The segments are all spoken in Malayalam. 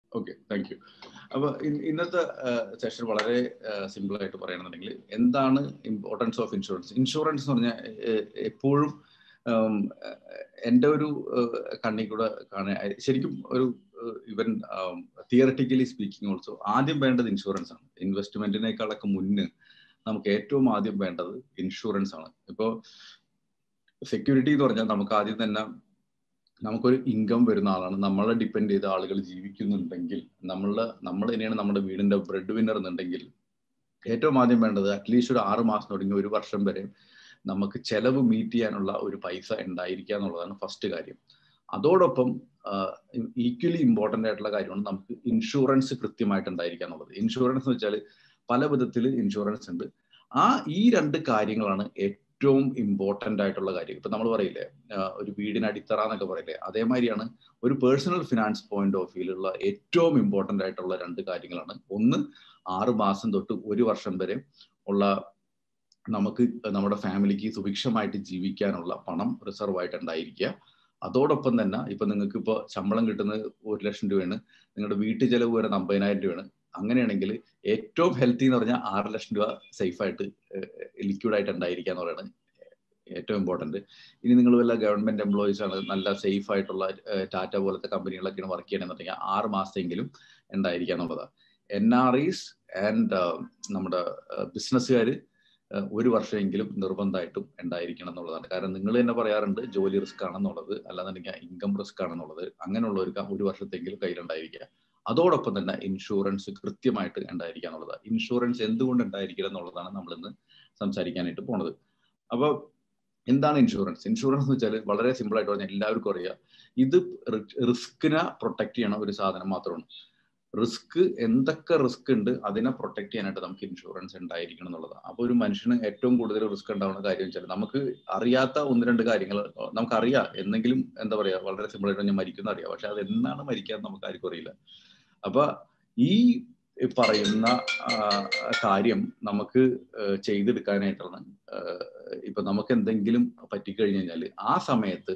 ഓക്കെ താങ്ക് യു അപ്പൊ ഇ- ഇന്നത്തെ സെഷൻ വളരെ സിമ്പിൾ ആയിട്ട് പറയുകയാണെന്നുണ്ടെങ്കിൽ എന്താണ് ഇമ്പോർട്ടൻസ് ഓഫ് ഇൻഷുറൻസ് ഇൻഷുറൻസ് എന്ന് പറഞ്ഞാൽ എപ്പോഴും ഉം, എൻ്റെ ഒരു കണ്ണി കൂടെ കാണാൻ ശരിക്കും ഒരു ഇവൻ തിയറട്ടിക്കലി സ്പീക്കിംഗ് ഓൾസോ ആദ്യം വേണ്ടത് ഇൻഷുറൻസ് ആണ് ഇൻവെസ്റ്റ്മെന്റിനേക്കാളൊക്കെ മുന്നേ നമുക്ക് ഏറ്റവും ആദ്യം വേണ്ടത് ഇൻഷുറൻസ് ആണ് ഇപ്പോൾ സെക്യൂരിറ്റി എന്ന് പറഞ്ഞാൽ നമുക്ക് ആദ്യം തന്നെ നമുക്കൊരു ഇൻകം വരുന്ന ആളാണ് നമ്മളെ ഡിപ്പെൻഡ് ചെയ്ത ആളുകൾ ജീവിക്കുന്നുണ്ടെങ്കിൽ നമ്മളെ നമ്മൾ തന്നെയാണ് നമ്മുടെ വീടിന്റെ ബ്രെഡ് വിന്നർ എന്നുണ്ടെങ്കിൽ ഏറ്റവും ആദ്യം വേണ്ടത് അറ്റ്ലീസ്റ്റ് ഒരു ആറ് മാസം തുടങ്ങി ഒരു വർഷം വരെ നമുക്ക് ചെലവ് മീറ്റ് ചെയ്യാനുള്ള ഒരു പൈസ ഉണ്ടായിരിക്കുക എന്നുള്ളതാണ് ഫസ്റ്റ് കാര്യം അതോടൊപ്പം ഈക്വലി ഇമ്പോർട്ടൻ്റ് ആയിട്ടുള്ള കാര്യമാണ് നമുക്ക് ഇൻഷുറൻസ് കൃത്യമായിട്ട് ഉണ്ടായിരിക്കുക എന്നുള്ളത് ഇൻഷുറൻസ് എന്ന് വെച്ചാൽ പല വിധത്തിൽ ഇൻഷുറൻസ് ഉണ്ട് ആ ഈ രണ്ട് കാര്യങ്ങളാണ് ഏറ്റവും ഇമ്പോർട്ടൻ്റ് ആയിട്ടുള്ള കാര്യം ഇപ്പൊ നമ്മൾ പറയില്ലേ ആഹ് ഒരു വീടിന് അടിത്തറ എന്നൊക്കെ പറയില്ലേ അതേമാതിരിയാണ് ഒരു പേഴ്സണൽ ഫിനാൻസ് പോയിന്റ് ഓഫ് വ്യൂലുള്ള ഏറ്റവും ഇമ്പോർട്ടൻ്റ് ആയിട്ടുള്ള രണ്ട് കാര്യങ്ങളാണ് ഒന്ന് ആറ് മാസം തൊട്ട് ഒരു വർഷം വരെ ഉള്ള നമുക്ക് നമ്മുടെ ഫാമിലിക്ക് സുഭിക്ഷമായിട്ട് ജീവിക്കാനുള്ള പണം റിസർവ് ആയിട്ട് ഉണ്ടായിരിക്കുക അതോടൊപ്പം തന്നെ ഇപ്പൊ നിങ്ങൾക്ക് ഇപ്പോൾ ശമ്പളം കിട്ടുന്നത് ഒരു ലക്ഷം രൂപയാണ് നിങ്ങളുടെ വീട്ടു ചെലവ് വരുന്ന അമ്പതിനായിരം രൂപയാണ് അങ്ങനെയാണെങ്കിൽ ഏറ്റവും ഹെൽത്തി എന്ന് പറഞ്ഞാൽ ആറ് ലക്ഷം രൂപ സേഫ് ആയിട്ട് ലിക്വിഡ് ആയിട്ട് ഉണ്ടായിരിക്കുക എന്ന് പറയുന്നത് ഏറ്റവും ഇമ്പോർട്ടന്റ് ഇനി നിങ്ങൾ വല്ല ഗവൺമെന്റ് എംപ്ലോയീസ് ആണ് നല്ല സേഫ് ആയിട്ടുള്ള ടാറ്റ പോലത്തെ കമ്പനികളൊക്കെയാണ് വർക്ക് ചെയ്യണമെന്നുണ്ടെങ്കിൽ ആറ് മാസമെങ്കിലും ഉണ്ടായിരിക്കുക എന്നുള്ളതാണ് എൻ ആർ ഐസ് ആൻഡ് നമ്മുടെ ബിസിനസ്സുകാർ ഒരു വർഷമെങ്കിലും നിർബന്ധമായിട്ടും ഉണ്ടായിരിക്കണം എന്നുള്ളതാണ് കാരണം നിങ്ങൾ തന്നെ പറയാറുണ്ട് ജോലി റിസ്ക് ആണെന്നുള്ളത് അല്ലാന്നുണ്ടെങ്കിൽ ഇൻകം റിസ്ക് ആണെന്നുള്ളത് അങ്ങനെയുള്ളവർക്ക് ഒരു വർഷത്തെങ്കിലും കയ്യിലുണ്ടായിരിക്കുക അതോടൊപ്പം തന്നെ ഇൻഷുറൻസ് കൃത്യമായിട്ട് ഉണ്ടായിരിക്കുക എന്നുള്ളതാണ് ഇൻഷുറൻസ് എന്തുകൊണ്ട് ഉണ്ടായിരിക്കണം എന്നുള്ളതാണ് നമ്മൾ ഇന്ന് സംസാരിക്കാനായിട്ട് പോണത് അപ്പോൾ എന്താണ് ഇൻഷുറൻസ് ഇൻഷുറൻസ് എന്ന് വെച്ചാൽ വളരെ സിമ്പിൾ ആയിട്ട് പറഞ്ഞാൽ എല്ലാവർക്കും അറിയാം ഇത് റിസ്കിനെ പ്രൊട്ടക്ട് ചെയ്യണ ഒരു സാധനം മാത്രമാണ് റിസ്ക് എന്തൊക്കെ റിസ്ക് ഉണ്ട് അതിനെ പ്രൊട്ടക്ട് ചെയ്യാനായിട്ട് നമുക്ക് ഇൻഷുറൻസ് ഉണ്ടായിരിക്കണം എന്നുള്ളതാണ് അപ്പോൾ ഒരു മനുഷ്യന് ഏറ്റവും കൂടുതൽ റിസ്ക് ഉണ്ടാവുന്ന കാര്യം വെച്ചാൽ നമുക്ക് അറിയാത്ത ഒന്ന് രണ്ട് കാര്യങ്ങൾ നമുക്കറിയാം എന്തെങ്കിലും എന്താ പറയാ വളരെ സിമ്പിൾ ആയിട്ട് ഞാൻ മരിക്കുന്ന അറിയാം പക്ഷെ അത് എന്നാണ് മരിക്കാൻ നമുക്ക് ആർക്കും അറിയില്ല അപ്പൊ ഈ പറയുന്ന കാര്യം നമുക്ക് ചെയ്തെടുക്കാനായിട്ടാണ് ഇപ്പൊ നമുക്ക് എന്തെങ്കിലും പറ്റിക്കഴിഞ്ഞു കഴിഞ്ഞാൽ ആ സമയത്ത്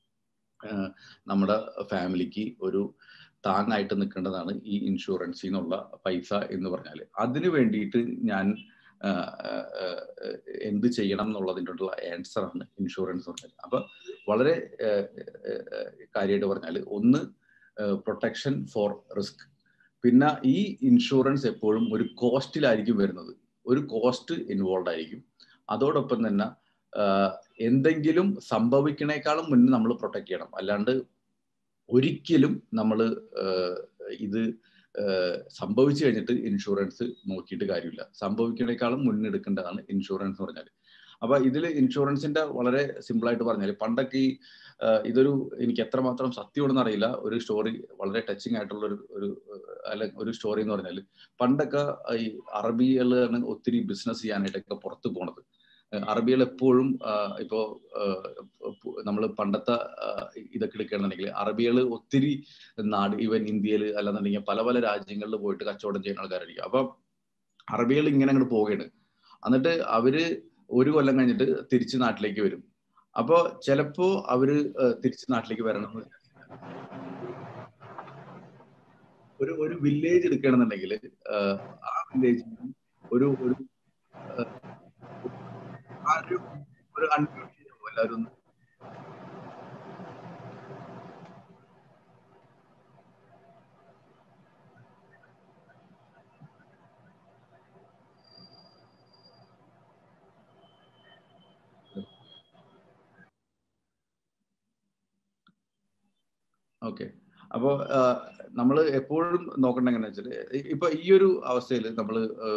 നമ്മുടെ ഫാമിലിക്ക് ഒരു താങ്ങായിട്ട് നിൽക്കേണ്ടതാണ് ഈ ഇൻഷുറൻസിൽ നിന്നുള്ള പൈസ എന്ന് പറഞ്ഞാൽ അതിനു വേണ്ടിയിട്ട് ഞാൻ എന്ത് ചെയ്യണം എന്നുള്ളതിനുള്ള ആൻസർ ആണ് ഇൻഷുറൻസ് പറഞ്ഞാൽ അപ്പൊ വളരെ കാര്യമായിട്ട് പറഞ്ഞാൽ ഒന്ന് പ്രൊട്ടക്ഷൻ ഫോർ റിസ്ക് പിന്നെ ഈ ഇൻഷുറൻസ് എപ്പോഴും ഒരു കോസ്റ്റിലായിരിക്കും വരുന്നത് ഒരു കോസ്റ്റ് ഇൻവോൾവ് ആയിരിക്കും അതോടൊപ്പം തന്നെ എന്തെങ്കിലും സംഭവിക്കണേക്കാളും മുന്നേ നമ്മൾ പ്രൊട്ടക്ട് ചെയ്യണം അല്ലാണ്ട് ഒരിക്കലും നമ്മൾ ഇത് സംഭവിച്ചു കഴിഞ്ഞിട്ട് ഇൻഷുറൻസ് നോക്കിയിട്ട് കാര്യമില്ല സംഭവിക്കണേക്കാളും മുന്നെടുക്കേണ്ടതാണ് ഇൻഷുറൻസ് എന്ന് പറഞ്ഞാൽ അപ്പൊ ഇതിൽ ഇൻഷുറൻസിന്റെ വളരെ സിമ്പിൾ ആയിട്ട് പറഞ്ഞാൽ പണ്ടൊക്കെ ഈ ഇതൊരു എനിക്ക് എത്രമാത്രം സത്യമാണെന്ന് അറിയില്ല ഒരു സ്റ്റോറി വളരെ ടച്ചിങ് ആയിട്ടുള്ള ഒരു ഒരു അല്ല ഒരു സ്റ്റോറി എന്ന് പറഞ്ഞാൽ പണ്ടൊക്കെ ഈ അറബികളാണ് ഒത്തിരി ബിസിനസ് ചെയ്യാനായിട്ടൊക്കെ പുറത്തു പോണത് അറബികൾ എപ്പോഴും ഇപ്പോ നമ്മൾ പണ്ടത്തെ ഇതൊക്കെ എടുക്കുകയാണെന്നുണ്ടെങ്കിൽ അറബികൾ ഒത്തിരി നാട് ഈവൻ ഇന്ത്യയിൽ അല്ലാന്നുണ്ടെങ്കിൽ പല പല രാജ്യങ്ങളിൽ പോയിട്ട് കച്ചവടം ചെയ്യുന്ന ആൾക്കാരായിരിക്കും അപ്പൊ അറബികൾ ഇങ്ങനെ അങ്ങോട്ട് പോവുകയാണ് എന്നിട്ട് അവര് ഒരു കൊല്ലം കഴിഞ്ഞിട്ട് തിരിച്ച് നാട്ടിലേക്ക് വരും അപ്പോ ചിലപ്പോ അവര് തിരിച്ച് നാട്ടിലേക്ക് വരണം ഒരു ഒരു വില്ലേജ് എടുക്കുകയാണെന്നുണ്ടെങ്കിൽ ആ വില്ലേജിൽ ഒരു ഒരു ആരും ഒരു അൺമ്യൂട്ട് എല്ലാവരും ഓക്കെ അപ്പോ നമ്മൾ എപ്പോഴും നോക്കേണ്ട എങ്ങനെ വെച്ചാൽ ഇപ്പൊ ഈ ഒരു അവസ്ഥയിൽ നമ്മൾ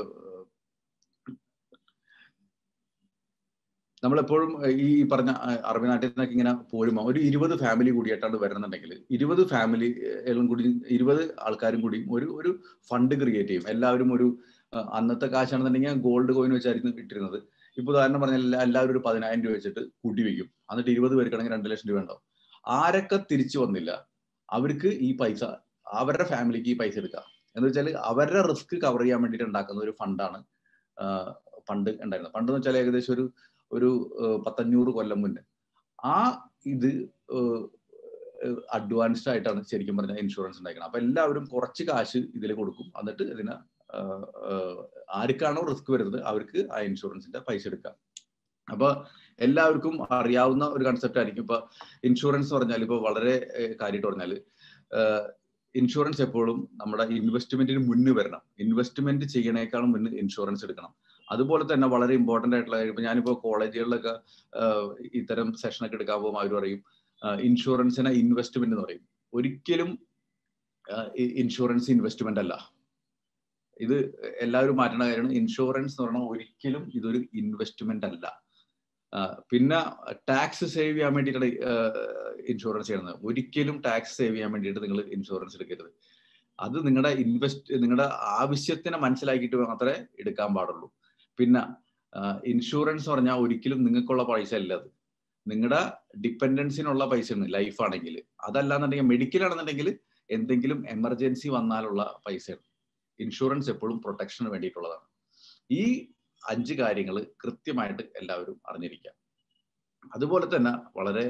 നമ്മളെപ്പോഴും ഈ പറഞ്ഞ അറബി നാട്ടിൽ നിന്നൊക്കെ ഇങ്ങനെ പോരുമ്പോൾ ഒരു ഇരുപത് ഫാമിലി കൂടിയായിട്ടാണ് വരുന്നുണ്ടെങ്കിൽ ഇരുപത് ഫാമിലി എല്ലാം കൂടി ഇരുപത് ആൾക്കാരും കൂടി ഒരു ഒരു ഫണ്ട് ക്രിയേറ്റ് ചെയ്യും എല്ലാവരും ഒരു അന്നത്തെ കാശാണെന്നുണ്ടെങ്കിൽ ഗോൾഡ് കോയിൻ വെച്ചായിരുന്നു ഇട്ടിരുന്നത് ഇപ്പൊ ഉദാഹരണം പറഞ്ഞാൽ എല്ലാവരും ഒരു പതിനായിരം രൂപ വെച്ചിട്ട് കൂട്ടി വെക്കും എന്നിട്ട് ഇരുപത് പേർക്കാണെങ്കിൽ രണ്ട് ലക്ഷം രൂപ ഉണ്ടാവും ആരൊക്കെ തിരിച്ചു വന്നില്ല അവർക്ക് ഈ പൈസ അവരുടെ ഫാമിലിക്ക് ഈ പൈസ എടുക്കാം എന്ന് വെച്ചാൽ അവരുടെ റിസ്ക് കവർ ചെയ്യാൻ വേണ്ടിയിട്ട് ഉണ്ടാക്കുന്ന ഒരു ഫണ്ടാണ് പണ്ട് ഉണ്ടായിരുന്നത് പണ്ട് എന്ന് വെച്ചാൽ ഏകദേശം ഒരു ഒരു പത്തഞ്ഞൂറ് കൊല്ലം മുന്നേ ആ ഇത് അഡ്വാൻസ്ഡ് ആയിട്ടാണ് ശരിക്കും പറഞ്ഞാൽ ഇൻഷുറൻസ് ഉണ്ടാക്കുന്നത് അപ്പൊ എല്ലാവരും കുറച്ച് കാശ് ഇതിൽ കൊടുക്കും എന്നിട്ട് ഇതിന് ആർക്കാണോ റിസ്ക് വരുന്നത് അവർക്ക് ആ ഇൻഷുറൻസിന്റെ പൈസ എടുക്കാം അപ്പൊ എല്ലാവർക്കും അറിയാവുന്ന ഒരു കൺസെപ്റ്റ് ആയിരിക്കും ഇപ്പൊ ഇൻഷുറൻസ് പറഞ്ഞാൽ ഇപ്പൊ വളരെ കാര്യമായിട്ട് പറഞ്ഞാൽ ഇൻഷുറൻസ് എപ്പോഴും നമ്മുടെ ഇൻവെസ്റ്റ്മെന്റിന് മുന്നിൽ വരണം ഇൻവെസ്റ്റ്മെന്റ് ചെയ്യണേക്കാളും മുന്നിൽ ഇൻഷുറൻസ് എടുക്കണം അതുപോലെ തന്നെ വളരെ ഇമ്പോർട്ടന്റ് ആയിട്ടുള്ള ഇപ്പൊ ഞാനിപ്പോ കോളേജുകളിലൊക്കെ ഇത്തരം സെഷനൊക്കെ എടുക്കാൻ പോകുമ്പോൾ അവർ പറയും ഇൻഷുറൻസിനെ ഇൻവെസ്റ്റ്മെന്റ് എന്ന് പറയും ഒരിക്കലും ഇൻഷുറൻസ് ഇൻവെസ്റ്റ്മെന്റ് അല്ല ഇത് എല്ലാവരും മാറ്റേണ്ട കാര്യമാണ് ഇൻഷുറൻസ് എന്ന് പറഞ്ഞാൽ ഒരിക്കലും ഇതൊരു ഇൻവെസ്റ്റ്മെന്റ് അല്ല പിന്നെ ടാക്സ് സേവ് ചെയ്യാൻ വേണ്ടിയിട്ടാണ് ഇൻഷുറൻസ് ചെയ്യുന്നത് ഒരിക്കലും ടാക്സ് സേവ് ചെയ്യാൻ വേണ്ടിയിട്ട് നിങ്ങൾ ഇൻഷുറൻസ് എടുക്കരുത് അത് നിങ്ങളുടെ ഇൻവെസ്റ്റ് നിങ്ങളുടെ ആവശ്യത്തിനെ മനസ്സിലാക്കിയിട്ട് മാത്രമേ എടുക്കാൻ പാടുള്ളൂ പിന്നെ ഇൻഷുറൻസ് പറഞ്ഞാൽ ഒരിക്കലും നിങ്ങൾക്കുള്ള പൈസ അല്ല അത് നിങ്ങളുടെ ഡിപ്പെൻഡൻസിനുള്ള പൈസയാണ് ലൈഫ് ആണെങ്കിൽ അതല്ലാന്നുണ്ടെങ്കിൽ മെഡിക്കൽ ആണെന്നുണ്ടെങ്കിൽ എന്തെങ്കിലും എമർജൻസി വന്നാലുള്ള പൈസയാണ് ഇൻഷുറൻസ് എപ്പോഴും പ്രൊട്ടക്ഷന് വേണ്ടിയിട്ടുള്ളതാണ് ഈ അഞ്ച് കാര്യങ്ങൾ കൃത്യമായിട്ട് എല്ലാവരും അറിഞ്ഞിരിക്കുക അതുപോലെ തന്നെ വളരെ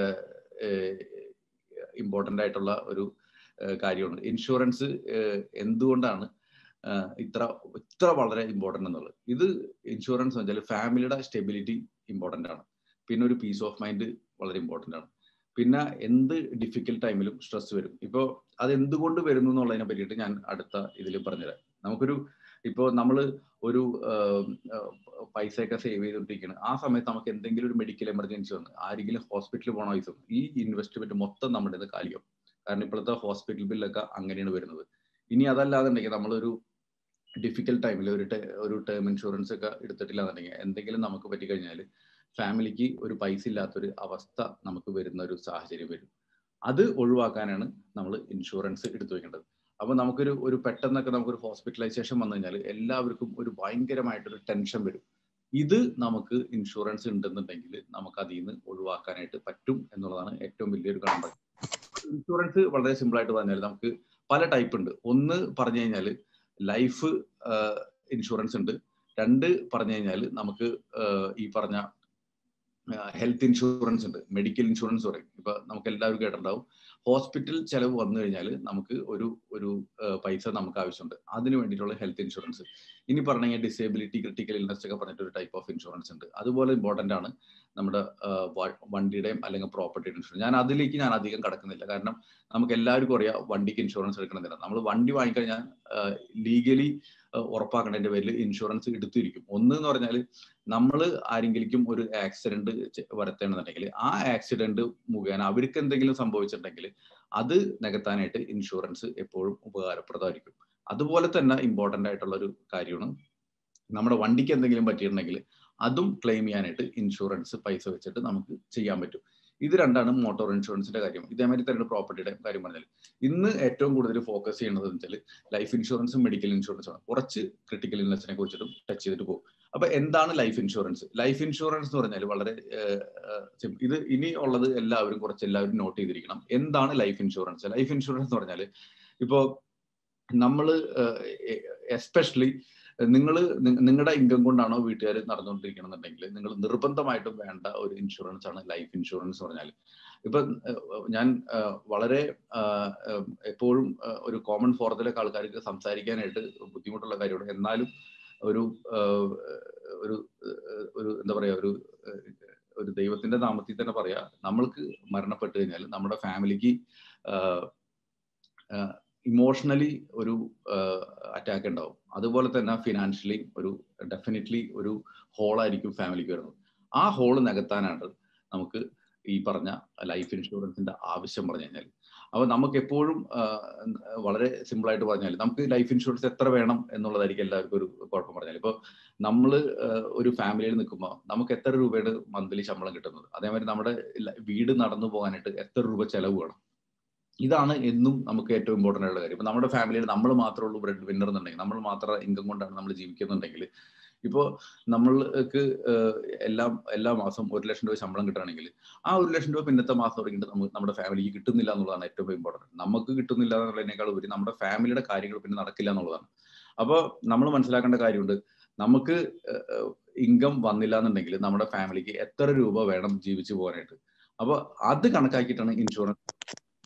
ഇമ്പോർട്ടൻ്റ് ആയിട്ടുള്ള ഒരു കാര്യമാണ് ഇൻഷുറൻസ് എന്തുകൊണ്ടാണ് ഇത്ര ഇത്ര വളരെ ഇമ്പോർട്ടൻ്റ് എന്നുള്ളത് ഇത് ഇൻഷുറൻസ് എന്ന് വെച്ചാൽ ഫാമിലിയുടെ സ്റ്റെബിലിറ്റി ഇമ്പോർട്ടൻ്റ് ആണ് പിന്നെ ഒരു പീസ് ഓഫ് മൈൻഡ് വളരെ ഇമ്പോർട്ടൻ്റ് ആണ് പിന്നെ എന്ത് ഡിഫിക്കൽട്ട് ടൈമിലും സ്ട്രെസ് വരും ഇപ്പോൾ അത് എന്തുകൊണ്ട് വരുന്നു എന്നുള്ളതിനെ പറ്റിയിട്ട് ഞാൻ അടുത്ത ഇതിൽ പറഞ്ഞുതരാം നമുക്കൊരു ഇപ്പോൾ നമ്മൾ ഒരു പൈസയൊക്കെ സേവ് ചെയ്തുകൊണ്ടിരിക്കുകയാണ് ആ സമയത്ത് നമുക്ക് എന്തെങ്കിലും ഒരു മെഡിക്കൽ എമർജൻസി വന്ന് ആരെങ്കിലും ഹോസ്പിറ്റലിൽ പോകണ പൈസ ഈ ഇൻവെസ്റ്റ്മെന്റ് മൊത്തം നമ്മുടെ ഇത് കാലിയാവും കാരണം ഇപ്പോഴത്തെ ഹോസ്പിറ്റൽ ബില്ലൊക്കെ അങ്ങനെയാണ് വരുന്നത് ഇനി അതല്ലാന്നുണ്ടെങ്കിൽ നമ്മളൊരു ഡിഫിക്കൽട്ട് ടൈമിൽ ഒരു ഒരു ടേം ഇൻഷുറൻസ് ഒക്കെ എടുത്തിട്ടില്ല എന്നുണ്ടെങ്കിൽ എന്തെങ്കിലും നമുക്ക് പറ്റിക്കഴിഞ്ഞാൽ ഫാമിലിക്ക് ഒരു പൈസ ഇല്ലാത്തൊരു അവസ്ഥ നമുക്ക് വരുന്ന ഒരു സാഹചര്യം വരും അത് ഒഴിവാക്കാനാണ് നമ്മൾ ഇൻഷുറൻസ് എടുത്തു വെക്കേണ്ടത് അപ്പൊ നമുക്കൊരു ഒരു പെട്ടെന്നൊക്കെ നമുക്കൊരു ഹോസ്പിറ്റലൈസേഷൻ വന്നു കഴിഞ്ഞാൽ എല്ലാവർക്കും ഒരു ഭയങ്കരമായിട്ടൊരു ടെൻഷൻ വരും ഇത് നമുക്ക് ഇൻഷുറൻസ് ഉണ്ടെന്നുണ്ടെങ്കിൽ നമുക്ക് അതിൽ നിന്ന് ഒഴിവാക്കാനായിട്ട് പറ്റും എന്നുള്ളതാണ് ഏറ്റവും വലിയൊരു കാരണം ഇൻഷുറൻസ് വളരെ സിമ്പിൾ ആയിട്ട് പറഞ്ഞാൽ നമുക്ക് പല ടൈപ്പ് ഉണ്ട് ഒന്ന് പറഞ്ഞു കഴിഞ്ഞാൽ ലൈഫ് ഇൻഷുറൻസ് ഉണ്ട് രണ്ട് പറഞ്ഞു കഴിഞ്ഞാൽ നമുക്ക് ഈ പറഞ്ഞ ഹെൽത്ത് ഇൻഷുറൻസ് ഉണ്ട് മെഡിക്കൽ ഇൻഷുറൻസ് പറയും ഇപ്പൊ നമുക്ക് എല്ലാവരും കേട്ടിട്ടുണ്ടാവും ഹോസ്പിറ്റൽ ചെലവ് വന്നു കഴിഞ്ഞാൽ നമുക്ക് ഒരു ഒരു പൈസ നമുക്ക് ആവശ്യമുണ്ട് അതിന് വേണ്ടിയിട്ടുള്ള ഹെൽത്ത് ഇൻഷുറൻസ് ഇനി പറഞ്ഞു കഴിഞ്ഞാൽ ഡിസേബിലിറ്റി ക്രിട്ടിക്കൽ ഇൽനസ് ഒക്കെ പറഞ്ഞിട്ട് ഒരു ടൈപ്പ് ഓഫ് ഇൻഷുറൻസ് ഉണ്ട് അതുപോലെ ഇമ്പോർട്ടന്റ് ആണ് നമ്മുടെ വണ്ടിയുടെയും അല്ലെങ്കിൽ പ്രോപ്പർട്ടിയുടെ ഇൻഷുറൻസ് ഞാൻ അതിലേക്ക് ഞാൻ അധികം കടക്കുന്നില്ല കാരണം നമുക്ക് എല്ലാവർക്കും അറിയാം വണ്ടിക്ക് ഇൻഷുറൻസ് എടുക്കണമെന്നില്ല നമ്മൾ വണ്ടി വാങ്ങിക്കഴിഞ്ഞാൽ ലീഗലി ഉറപ്പാക്കേണ്ടതിന്റെ പേരിൽ ഇൻഷുറൻസ് എടുത്തിരിക്കും ഒന്ന് എന്ന് പറഞ്ഞാൽ നമ്മൾ ആരെങ്കിലും ഒരു ആക്സിഡന്റ് വരുത്തണമെന്നുണ്ടെങ്കിൽ ആ ആക്സിഡന്റ് മുഖേന അവർക്ക് എന്തെങ്കിലും സംഭവിച്ചിട്ടുണ്ടെങ്കിൽ അത് നികത്താനായിട്ട് ഇൻഷുറൻസ് എപ്പോഴും ഉപകാരപ്രദമായിരിക്കും അതുപോലെ തന്നെ ഇമ്പോർട്ടന്റ് ആയിട്ടുള്ള ഒരു കാര്യമാണ് നമ്മുടെ വണ്ടിക്ക് എന്തെങ്കിലും പറ്റിയിട്ടുണ്ടെങ്കിൽ അതും ക്ലെയിം ചെയ്യാനായിട്ട് ഇൻഷുറൻസ് പൈസ വെച്ചിട്ട് നമുക്ക് ചെയ്യാൻ പറ്റും ഇത് രണ്ടാണ് മോട്ടോർ ഇൻഷുറൻസിന്റെ കാര്യം ഇതേമാതിരി തന്നെ പ്രോപ്പർട്ടിയുടെ കാര്യം പറഞ്ഞാൽ ഇന്ന് ഏറ്റവും കൂടുതൽ ഫോക്കസ് ചെയ്യുന്നത് വെച്ചാൽ ലൈഫ് ഇൻഷുറൻസും മെഡിക്കൽ ഇൻഷുറൻസും ആണ് കുറച്ച് ക്രിട്ടിക്കൽ ഇൽനെസിനെ കുറിച്ചിട്ടും ടച്ച് ചെയ്തിട്ട് പോകും അപ്പൊ എന്താണ് ലൈഫ് ഇൻഷുറൻസ് ലൈഫ് ഇൻഷുറൻസ് എന്ന് പറഞ്ഞാൽ വളരെ ഇത് ഇനി ഉള്ളത് എല്ലാവരും കുറച്ച് എല്ലാവരും നോട്ട് ചെയ്തിരിക്കണം എന്താണ് ലൈഫ് ഇൻഷുറൻസ് ലൈഫ് ഇൻഷുറൻസ് എന്ന് പറഞ്ഞാൽ ഇപ്പോ നമ്മൾ എസ്പെഷ്യലി നിങ്ങൾ നിങ്ങളുടെ ഇൻകം കൊണ്ടാണോ വീട്ടുകാർ നടന്നുകൊണ്ടിരിക്കണമെന്നുണ്ടെങ്കിൽ നിങ്ങൾ നിർബന്ധമായിട്ടും വേണ്ട ഒരു ഇൻഷുറൻസ് ആണ് ലൈഫ് ഇൻഷുറൻസ് പറഞ്ഞാൽ ഇപ്പൊ ഞാൻ വളരെ എപ്പോഴും ഒരു കോമൺ ഫോറത്തിലൊക്കെ ആൾക്കാർക്ക് സംസാരിക്കാനായിട്ട് ബുദ്ധിമുട്ടുള്ള കാര്യമാണ് എന്നാലും ഒരു ഒരു ഒരു എന്താ പറയാ ഒരു ഒരു ദൈവത്തിന്റെ നാമത്തിൽ തന്നെ പറയാ നമ്മൾക്ക് മരണപ്പെട്ട് കഴിഞ്ഞാൽ നമ്മുടെ ഫാമിലിക്ക് ഇമോഷണലി ഒരു അറ്റാക്ക് ഉണ്ടാവും അതുപോലെ തന്നെ ഫിനാൻഷ്യലി ഒരു ഡെഫിനറ്റ്ലി ഒരു ഹോളായിരിക്കും ഫാമിലിക്ക് വരുന്നത് ആ ഹോള് നികത്താനാണ് നമുക്ക് ഈ പറഞ്ഞ ലൈഫ് ഇൻഷുറൻസിന്റെ ആവശ്യം പറഞ്ഞു കഴിഞ്ഞാൽ അപ്പൊ നമുക്ക് എപ്പോഴും വളരെ സിമ്പിൾ ആയിട്ട് പറഞ്ഞാൽ നമുക്ക് ലൈഫ് ഇൻഷുറൻസ് എത്ര വേണം എന്നുള്ളതായിരിക്കും എല്ലാവർക്കും ഒരു കുഴപ്പം പറഞ്ഞാൽ ഇപ്പോൾ നമ്മൾ ഒരു ഫാമിലിയിൽ നിൽക്കുമ്പോൾ നമുക്ക് എത്ര രൂപയുടെ മന്ത്ലി ശമ്പളം കിട്ടുന്നത് അതേമാതിരി നമ്മുടെ വീട് നടന്നു പോകാനായിട്ട് എത്ര രൂപ ചെലവ് വേണം ഇതാണ് എന്നും നമുക്ക് ഏറ്റവും ഇമ്പോർട്ടൻ്റ് ആയിട്ടുള്ള കാര്യം ഇപ്പൊ നമ്മുടെ ഫാമിലിയിൽ നമ്മൾ മാത്രമേ ഉള്ളൂ ബ്രെഡ് വിന്നർ എന്നുണ്ടെങ്കിൽ നമ്മൾ മാത്രം ഇൻകം കൊണ്ടാണ് നമ്മൾ ജീവിക്കുന്നുണ്ടെങ്കിൽ ഇപ്പോൾ നമ്മൾക്ക് എല്ലാം എല്ലാ മാസം ഒരു ലക്ഷം രൂപ ശമ്പളം കിട്ടുകയാണെങ്കിൽ ആ ഒരു ലക്ഷം രൂപ പിന്നത്തെ മാസം തുടങ്ങിയിട്ട് നമുക്ക് നമ്മുടെ ഫാമിലിക്ക് കിട്ടുന്നില്ല എന്നുള്ളതാണ് ഏറ്റവും ഇമ്പോർട്ടൻറ്റ് നമുക്ക് കിട്ടുന്നില്ല എന്നുള്ളതിനേക്കാൾ ഉപരി നമ്മുടെ ഫാമിലിയുടെ കാര്യങ്ങൾ പിന്നെ നടക്കില്ല എന്നുള്ളതാണ് അപ്പോൾ നമ്മൾ മനസ്സിലാക്കേണ്ട കാര്യമുണ്ട് നമുക്ക് ഇൻകം വന്നില്ല എന്നുണ്ടെങ്കിൽ നമ്മുടെ ഫാമിലിക്ക് എത്ര രൂപ വേണം ജീവിച്ചു പോകാനായിട്ട് അപ്പോൾ അത് കണക്കാക്കിയിട്ടാണ് ഇൻഷുറൻസ്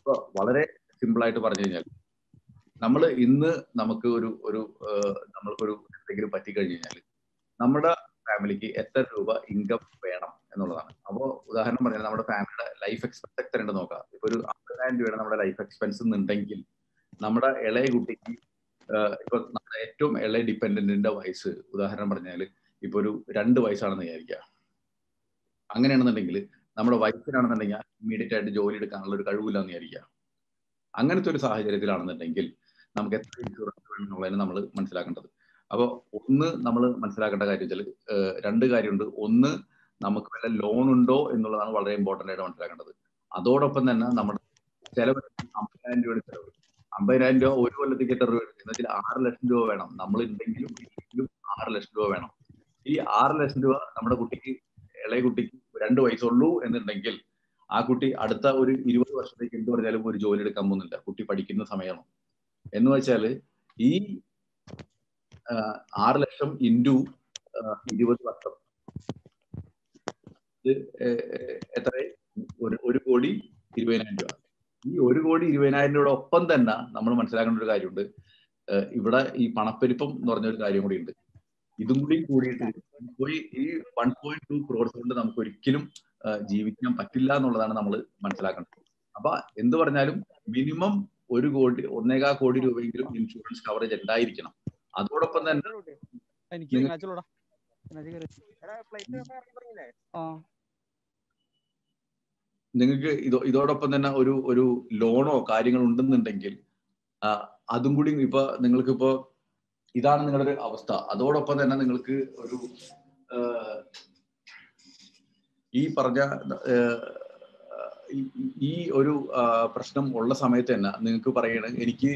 ഇപ്പൊ വളരെ സിമ്പിൾ ആയിട്ട് പറഞ്ഞു കഴിഞ്ഞാൽ നമ്മൾ ഇന്ന് നമുക്ക് ഒരു ഒരു നമ്മൾക്കൊരു എന്തെങ്കിലും പറ്റിക്കഴിഞ്ഞു കഴിഞ്ഞാൽ നമ്മുടെ ഫാമിലിക്ക് എത്ര രൂപ ഇൻകം വേണം എന്നുള്ളതാണ് അപ്പോൾ ഉദാഹരണം പറഞ്ഞാൽ നമ്മുടെ ഫാമിലിയുടെ ലൈഫ് എക്സ്പെൻസ് എത്ര ഉണ്ട് നോക്കാം ഇപ്പൊ ഒരു അമ്പതിനായിരം രൂപയുടെ നമ്മുടെ ലൈഫ് എക്സ്പെൻസ് എന്നുണ്ടെങ്കിൽ നമ്മുടെ ഇളയ കുട്ടിക്ക് ഇപ്പൊ നമ്മുടെ ഏറ്റവും ഇളയ ഡിപ്പെൻഡന്റിന്റെ വയസ്സ് ഉദാഹരണം പറഞ്ഞാൽ ഇപ്പൊ ഒരു രണ്ട് വയസ്സാണെന്ന് വിചാരിക്കുക അങ്ങനെയാണെന്നുണ്ടെങ്കിൽ നമ്മുടെ വയസ്സിനാണെന്നുണ്ടെങ്കിൽ ഇമ്മീഡിയറ്റ് ആയിട്ട് ജോലി എടുക്കാനുള്ള ഒരു കഴിവില്ല എന്ന് വിചാരിക്കുക അങ്ങനത്തെ ഒരു സാഹചര്യത്തിലാണെന്നുണ്ടെങ്കിൽ നമുക്ക് എത്ര ഇൻഷുറൻസ് വേണം എന്നുള്ളതിന് നമ്മൾ മനസ്സിലാക്കേണ്ടത് അപ്പോൾ ഒന്ന് നമ്മൾ മനസ്സിലാക്കേണ്ട കാര്യം വെച്ചാൽ രണ്ട് കാര്യമുണ്ട് ഒന്ന് നമുക്ക് വല്ല ലോൺ ഉണ്ടോ എന്നുള്ളതാണ് വളരെ ഇമ്പോർട്ടന്റ് ആയിട്ട് മനസ്സിലാക്കേണ്ടത് അതോടൊപ്പം തന്നെ നമ്മുടെ ചെലവ് അമ്പതിനായിരം രൂപയുടെ ചെലവ് അമ്പതിനായിരം രൂപ ഒരു കൊല്ലത്തേക്ക് എത്ര രൂപ എന്ന് വെച്ചാൽ ആറ് ലക്ഷം രൂപ വേണം നമ്മൾ ഉണ്ടെങ്കിലും ഇല്ലെങ്കിലും ആറ് ലക്ഷം രൂപ വേണം ഈ ആറ് ലക്ഷം രൂപ നമ്മുടെ കുട്ടിക്ക് ഇളയ കുട്ടിക്ക് രണ്ട് വയസ്സുള്ളൂ എന്നുണ്ടെങ്കിൽ ആ കുട്ടി അടുത്ത ഒരു ഇരുപത് വർഷത്തേക്ക് എന്ത് പറഞ്ഞാലും ഒരു ജോലി എടുക്കാൻ പോകുന്നില്ല കുട്ടി പഠിക്കുന്ന സമയമാണ് എന്ന് വെച്ചാൽ ഈ ആറ് ലക്ഷം ഇൻറ്റു ഇരുപത് വർഷം ഇത് എത്ര ഒരു ഒരു കോടി ഇരുപതിനായിരം രൂപ ഈ ഒരു കോടി ഇരുപതിനായിരം രൂപയുടെ ഒപ്പം തന്നെ നമ്മൾ മനസ്സിലാക്കേണ്ട ഒരു കാര്യമുണ്ട് ഇവിടെ ഈ പണപ്പെരുപ്പം എന്ന് പറഞ്ഞ ഒരു കാര്യം കൂടി ഉണ്ട് ഇതും കൂടി കൂടിയിട്ട് പോയി ഈ വൺ പോയിന്റ് ടു ക്രോർസ് കൊണ്ട് നമുക്ക് ഒരിക്കലും ജീവിക്കാൻ പറ്റില്ല എന്നുള്ളതാണ് നമ്മൾ മനസ്സിലാക്കേണ്ടത് അപ്പൊ എന്ത് പറഞ്ഞാലും മിനിമം ഒരു കോടി ഒന്നേകാ കോടി രൂപയെങ്കിലും ഇൻഷുറൻസ് കവറേജ് ഉണ്ടായിരിക്കണം അതോടൊപ്പം തന്നെ നിങ്ങൾക്ക് ഇതോ ഇതോടൊപ്പം തന്നെ ഒരു ഒരു ലോണോ കാര്യങ്ങൾ ഉണ്ടെന്നുണ്ടെങ്കിൽ അതും കൂടി ഇപ്പൊ നിങ്ങൾക്ക് ഇപ്പോ ഇതാണ് നിങ്ങളുടെ ഒരു അവസ്ഥ അതോടൊപ്പം തന്നെ നിങ്ങൾക്ക് ഒരു ഈ പറഞ്ഞ ഈ ഒരു പ്രശ്നം ഉള്ള സമയത്ത് തന്നെ നിങ്ങൾക്ക് പറയണ എനിക്ക്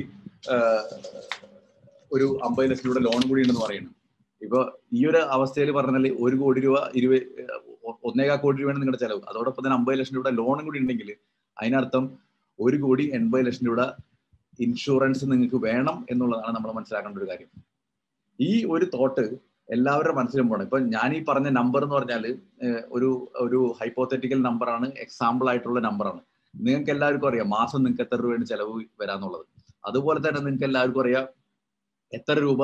ഒരു അമ്പത് ലക്ഷം രൂപയുടെ ലോൺ കൂടി ഉണ്ടെന്ന് പറയുന്നു ഇപ്പൊ ഈ ഒരു അവസ്ഥയിൽ പറഞ്ഞാൽ ഒരു കോടി രൂപ ഇരുപത് ഒന്നേകാ കോടി രൂപയാണ് നിങ്ങളുടെ ചെലവ് അതോടൊപ്പം തന്നെ അമ്പത് ലക്ഷം രൂപയുടെ ലോണും കൂടി ഉണ്ടെങ്കിൽ അതിനർത്ഥം ഒരു കോടി എൺപത് ലക്ഷം രൂപയുടെ ഇൻഷുറൻസ് നിങ്ങൾക്ക് വേണം എന്നുള്ളതാണ് നമ്മൾ മനസ്സിലാക്കേണ്ട ഒരു കാര്യം ഈ ഒരു തോട്ട് എല്ലാവരുടെ മനസ്സിലും പോകണം ഇപ്പൊ ഞാൻ ഈ പറഞ്ഞ നമ്പർ എന്ന് പറഞ്ഞാൽ ഒരു ഒരു ഹൈപ്പോത്തറ്റിക്കൽ നമ്പറാണ് എക്സാമ്പിൾ ആയിട്ടുള്ള നമ്പറാണ് നിങ്ങൾക്ക് എല്ലാവർക്കും അറിയാം മാസം നിങ്ങൾക്ക് എത്ര രൂപയാണ് ചെലവ് വരാന്നുള്ളത് അതുപോലെ തന്നെ നിങ്ങൾക്ക് എല്ലാവർക്കും അറിയാം എത്ര രൂപ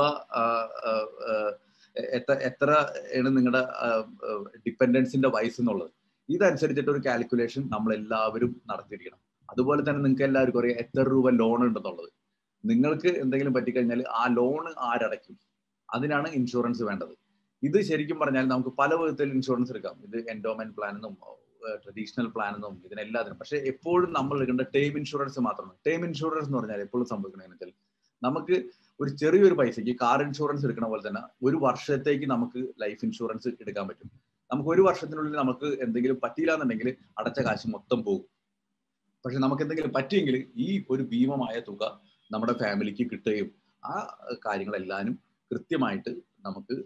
എത്ര എത്ര ആണ് നിങ്ങളുടെ ഡിപ്പെൻഡൻസിന്റെ വയസ്സ് എന്നുള്ളത് ഇതനുസരിച്ചിട്ട് ഒരു കാൽക്കുലേഷൻ നമ്മൾ എല്ലാവരും നടത്തിയിരിക്കണം അതുപോലെ തന്നെ നിങ്ങൾക്ക് എല്ലാവർക്കും അറിയാം എത്ര രൂപ ലോൺ ഉണ്ടെന്നുള്ളത് നിങ്ങൾക്ക് എന്തെങ്കിലും പറ്റിക്കഴിഞ്ഞാൽ ആ ലോൺ ആരടയ്ക്കും അതിനാണ് ഇൻഷുറൻസ് വേണ്ടത് ഇത് ശരിക്കും പറഞ്ഞാൽ നമുക്ക് പല വിധത്തിൽ ഇൻഷുറൻസ് എടുക്കാം ഇത് എൻഡോമെന്റ് പ്ലാൻ എന്നും ട്രഡീഷണൽ പ്ലാൻ എന്നും ഇതിനെല്ലാത്തിനും പക്ഷെ എപ്പോഴും നമ്മൾ എടുക്കേണ്ട ടേം ഇൻഷുറൻസ് മാത്രമാണ് ടേം ഇൻഷുറൻസ് എന്ന് പറഞ്ഞാൽ എപ്പോഴും സംഭവിക്കണമെന്ന് വെച്ചാൽ നമുക്ക് ഒരു ചെറിയൊരു പൈസയ്ക്ക് കാർ ഇൻഷുറൻസ് എടുക്കണ പോലെ തന്നെ ഒരു വർഷത്തേക്ക് നമുക്ക് ലൈഫ് ഇൻഷുറൻസ് എടുക്കാൻ പറ്റും നമുക്ക് ഒരു വർഷത്തിനുള്ളിൽ നമുക്ക് എന്തെങ്കിലും പറ്റിയില്ല എന്നുണ്ടെങ്കിൽ അടച്ച കാശ് മൊത്തം പോകും പക്ഷെ നമുക്ക് എന്തെങ്കിലും പറ്റിയെങ്കിൽ ഈ ഒരു ഭീമമായ തുക നമ്മുടെ ഫാമിലിക്ക് കിട്ടുകയും ആ കാര്യങ്ങളെല്ലാനും കൃത്യമായിട്ട് നമുക്ക്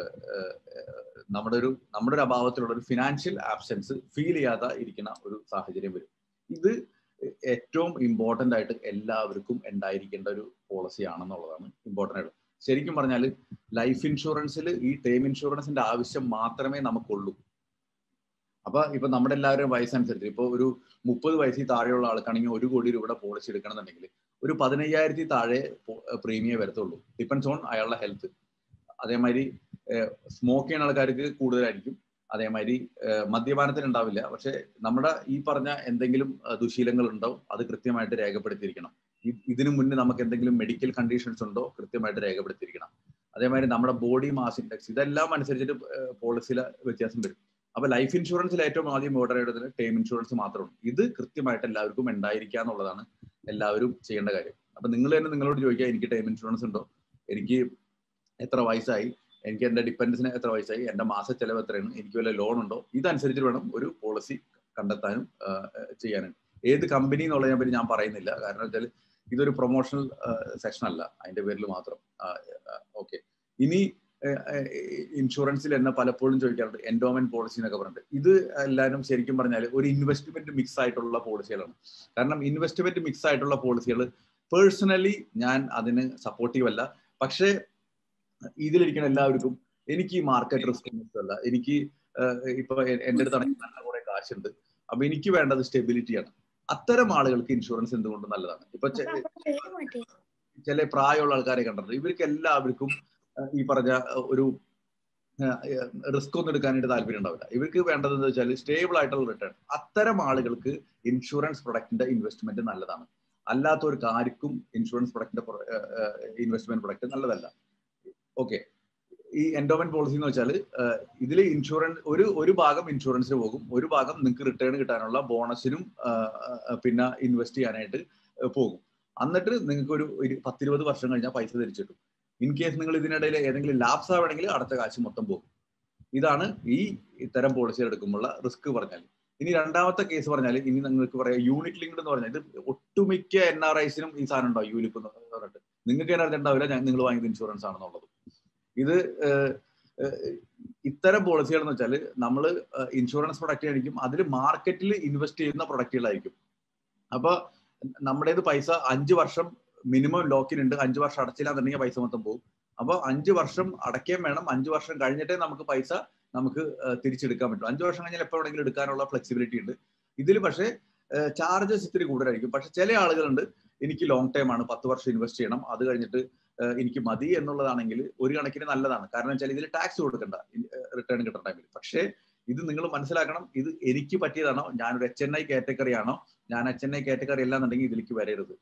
നമ്മുടെ ഒരു നമ്മുടെ ഒരു അഭാവത്തിലുള്ള ഒരു ഫിനാൻഷ്യൽ ആബ്സെൻസ് ഫീൽ ചെയ്യാതെ ഇരിക്കുന്ന ഒരു സാഹചര്യം വരും ഇത് ഏറ്റവും ഇമ്പോർട്ടൻ്റ് ആയിട്ട് എല്ലാവർക്കും ഉണ്ടായിരിക്കേണ്ട ഒരു പോളിസി ആണെന്നുള്ളതാണ് ഇമ്പോർട്ടൻ്റ് ആയിട്ട് ശരിക്കും പറഞ്ഞാൽ ലൈഫ് ഇൻഷുറൻസിൽ ഈ ടേം ഇൻഷുറൻസിന്റെ ആവശ്യം മാത്രമേ നമുക്കുള്ളൂ അപ്പൊ ഇപ്പൊ നമ്മുടെ എല്ലാവരും വയസ്സനുസരിച്ച് ഇപ്പൊ ഒരു മുപ്പത് വയസ്സിൽ താഴെയുള്ള ആൾക്കാണെങ്കിൽ ഒരു കോടി രൂപയുടെ പോളിസി എടുക്കണമെന്നുണ്ടെങ്കിൽ ഒരു പതിനയ്യായിരത്തി താഴെ പ്രീമിയം വരത്തുള്ളൂ ഡിപ്പെൻസ് ഓൺ അയാളുടെ ഹെൽത്ത് അതേമാതിരി സ്മോക്ക് ചെയ്യുന്ന ആൾക്കാർക്ക് കൂടുതലായിരിക്കും അതേമാതിരി മദ്യപാനത്തിന് ഉണ്ടാവില്ല പക്ഷെ നമ്മുടെ ഈ പറഞ്ഞ എന്തെങ്കിലും ദുശീലങ്ങൾ ഉണ്ടോ അത് കൃത്യമായിട്ട് രേഖപ്പെടുത്തിയിരിക്കണം ഇതിനു മുന്നേ നമുക്ക് എന്തെങ്കിലും മെഡിക്കൽ കണ്ടീഷൻസ് ഉണ്ടോ കൃത്യമായിട്ട് രേഖപ്പെടുത്തിയിരിക്കണം അതേമാതിരി നമ്മുടെ ബോഡി മാസ് ഇൻഡെക്സ് ഇതെല്ലാം അനുസരിച്ചിട്ട് പോളിസിയിലെ വ്യത്യാസം വരും അപ്പൊ ലൈഫ് ഇൻഷുറൻസിൽ ഏറ്റവും ആദ്യം ഓർഡർ ചെയ്തതിന് ടേം ഇൻഷുറൻസ് മാത്രമാണ് ഇത് കൃത്യമായിട്ട് എല്ലാവർക്കും ഉണ്ടായിരിക്കുക എന്നുള്ളതാണ് എല്ലാവരും ചെയ്യേണ്ട കാര്യം അപ്പൊ നിങ്ങൾ തന്നെ നിങ്ങളോട് ചോദിക്കുക എനിക്ക് ടൈം ഇൻഷുറൻസ് ഉണ്ടോ എനിക്ക് എത്ര വയസ്സായി എനിക്ക് എന്റെ ഡിപ്പെൻഡൻസിന് എത്ര വയസ്സായി എന്റെ മാസ ചെലവ് എത്രയാണ് എനിക്ക് വല്ല ലോൺ ഉണ്ടോ ഇതനുസരിച്ച് വേണം ഒരു പോളിസി കണ്ടെത്താനും ചെയ്യാനും ഏത് കമ്പനി എന്നുള്ളതിനെ പറ്റി ഞാൻ പറയുന്നില്ല കാരണം വെച്ചാൽ ഇതൊരു പ്രൊമോഷണൽ സെക്ഷൻ അല്ല അതിന്റെ പേരിൽ മാത്രം ഓക്കെ ഇനി ഇൻഷുറൻസിൽ എന്നെ പലപ്പോഴും ചോദിക്കാറുണ്ട് എൻഡോമെന്റ് പോളിസി എന്നൊക്കെ പറഞ്ഞിട്ട് ഇത് എല്ലാവരും ശരിക്കും പറഞ്ഞാൽ ഒരു ഇൻവെസ്റ്റ്മെന്റ് മിക്സ് ആയിട്ടുള്ള പോളിസികളാണ് കാരണം ഇൻവെസ്റ്റ്മെന്റ് മിക്സ് ആയിട്ടുള്ള പോളിസികൾ പേഴ്സണലി ഞാൻ അതിന് സപ്പോർട്ടീവ് അല്ല പക്ഷേ ഇതിലിരിക്കുന്ന എല്ലാവർക്കും എനിക്ക് ഈ മാർക്കറ്റ് റിസ്ക് ഇഷ്ടമല്ല എനിക്ക് ഇപ്പൊ എന്റെ അടുത്ത് നല്ല കുറെ കാശുണ്ട് അപ്പൊ എനിക്ക് വേണ്ടത് സ്റ്റെബിലിറ്റിയാണ് അത്തരം ആളുകൾക്ക് ഇൻഷുറൻസ് എന്തുകൊണ്ട് നല്ലതാണ് ഇപ്പൊ ചില പ്രായമുള്ള ആൾക്കാരെ കണ്ടിട്ടുണ്ട് ഇവർക്ക് എല്ലാവർക്കും ഈ പറഞ്ഞ ഒരു റിസ്ക് ഒന്നും എടുക്കാനായിട്ട് താല്പര്യം ഉണ്ടാവില്ല ഇവർക്ക് വേണ്ടത് എന്താ വെച്ചാൽ സ്റ്റേബിൾ ആയിട്ടുള്ള റിട്ടേൺ അത്തരം ആളുകൾക്ക് ഇൻഷുറൻസ് പ്രൊഡക്റ്റിന്റെ ഇൻവെസ്റ്റ്മെന്റ് നല്ലതാണ് അല്ലാത്തവർക്ക് ആർക്കും ഇൻഷുറൻസ് പ്രൊഡക്റ്റിന്റെ ഇൻവെസ്റ്റ്മെന്റ് പ്രൊഡക്റ്റ് നല്ലതല്ല ഓക്കെ ഈ എൻഡോമെന്റ് പോളിസി എന്ന് വെച്ചാൽ ഇതിൽ ഇൻഷുറൻസ് ഒരു ഒരു ഭാഗം ഇൻഷുറൻസിന് പോകും ഒരു ഭാഗം നിങ്ങൾക്ക് റിട്ടേൺ കിട്ടാനുള്ള ബോണസിനും പിന്നെ ഇൻവെസ്റ്റ് ചെയ്യാനായിട്ട് പോകും എന്നിട്ട് നിങ്ങൾക്ക് ഒരു പത്തിരുപത് വർഷം കഴിഞ്ഞാൽ പൈസ തിരിച്ചു കിട്ടും ഇൻ കേസ് നിങ്ങൾ ഇതിനിടയിൽ ഏതെങ്കിലും ലാപ്സ് ആവണമെങ്കിൽ അടച്ച കാശ് മൊത്തം പോകും ഇതാണ് ഈ ഇത്തരം പോളിസികൾ എടുക്കുമ്പോഴുള്ള റിസ്ക് പറഞ്ഞാൽ ഇനി രണ്ടാമത്തെ കേസ് പറഞ്ഞാൽ ഇനി നിങ്ങൾക്ക് പറയാം യൂണിറ്റ് ലിങ്ക്ഡ് എന്ന് പറഞ്ഞാൽ ഇത് ഒട്ടുമിക്ക എൻ ആർ ഐസിനും ഈ സാധനം ഉണ്ടാവും യൂലിപ്പ് എന്ന് പറഞ്ഞിട്ട് നിങ്ങൾക്ക് തന്നെ അറിഞ്ഞിട്ടുണ്ടാവില്ല നിങ്ങൾ വാങ്ങിയത് ഇൻഷുറൻസ് ആണെന്നുള്ളത് ഇത് ഇത്തരം പോളിസികൾ എന്ന് വെച്ചാൽ നമ്മൾ ഇൻഷുറൻസ് പ്രൊഡക്റ്റ് ആയിരിക്കും അതിൽ മാർക്കറ്റിൽ ഇൻവെസ്റ്റ് ചെയ്യുന്ന പ്രൊഡക്റ്റുകളായിരിക്കും അപ്പൊ നമ്മുടേത് പൈസ അഞ്ച് വർഷം മിനിമം ലോക്കിൻ ഉണ്ട് അഞ്ച് വർഷം അടച്ചില്ല എന്നുണ്ടെങ്കിൽ പൈസ മൊത്തം പോകും അപ്പൊ അഞ്ച് വർഷം അടയ്ക്കാൻ വേണം അഞ്ച് വർഷം കഴിഞ്ഞിട്ടേ നമുക്ക് പൈസ നമുക്ക് തിരിച്ചെടുക്കാൻ പറ്റും അഞ്ച് വർഷം കഴിഞ്ഞാൽ എപ്പോൾ വേണമെങ്കിലും എടുക്കാനുള്ള ഫ്ലെക്സിബിലിറ്റി ഉണ്ട് ഇതിൽ പക്ഷേ ചാർജസ് ഇത്തിരി കൂടുതലായിരിക്കും പക്ഷെ ചില ആളുകളുണ്ട് എനിക്ക് ലോങ് ടൈം ആണ് പത്ത് വർഷം ഇൻവെസ്റ്റ് ചെയ്യണം അത് കഴിഞ്ഞിട്ട് എനിക്ക് മതി എന്നുള്ളതാണെങ്കിൽ ഒരു കണക്കിന് നല്ലതാണ് കാരണം വെച്ചാൽ ഇതിൽ ടാക്സ് കൊടുക്കണ്ട റിട്ടേൺ കിട്ടുന്ന ടൈമിൽ പക്ഷേ ഇത് നിങ്ങൾ മനസ്സിലാക്കണം ഇത് എനിക്ക് പറ്റിയതാണോ ഞാനൊരു എച്ച് എൻ ഐ കാറ്റഗറി ആണോ ഞാൻ എച്ച് എൻ ഐ കാറ്റഗറി അല്ല എന്നുണ്ടെങ്കിൽ ഇതിലേക്ക് വരരുത്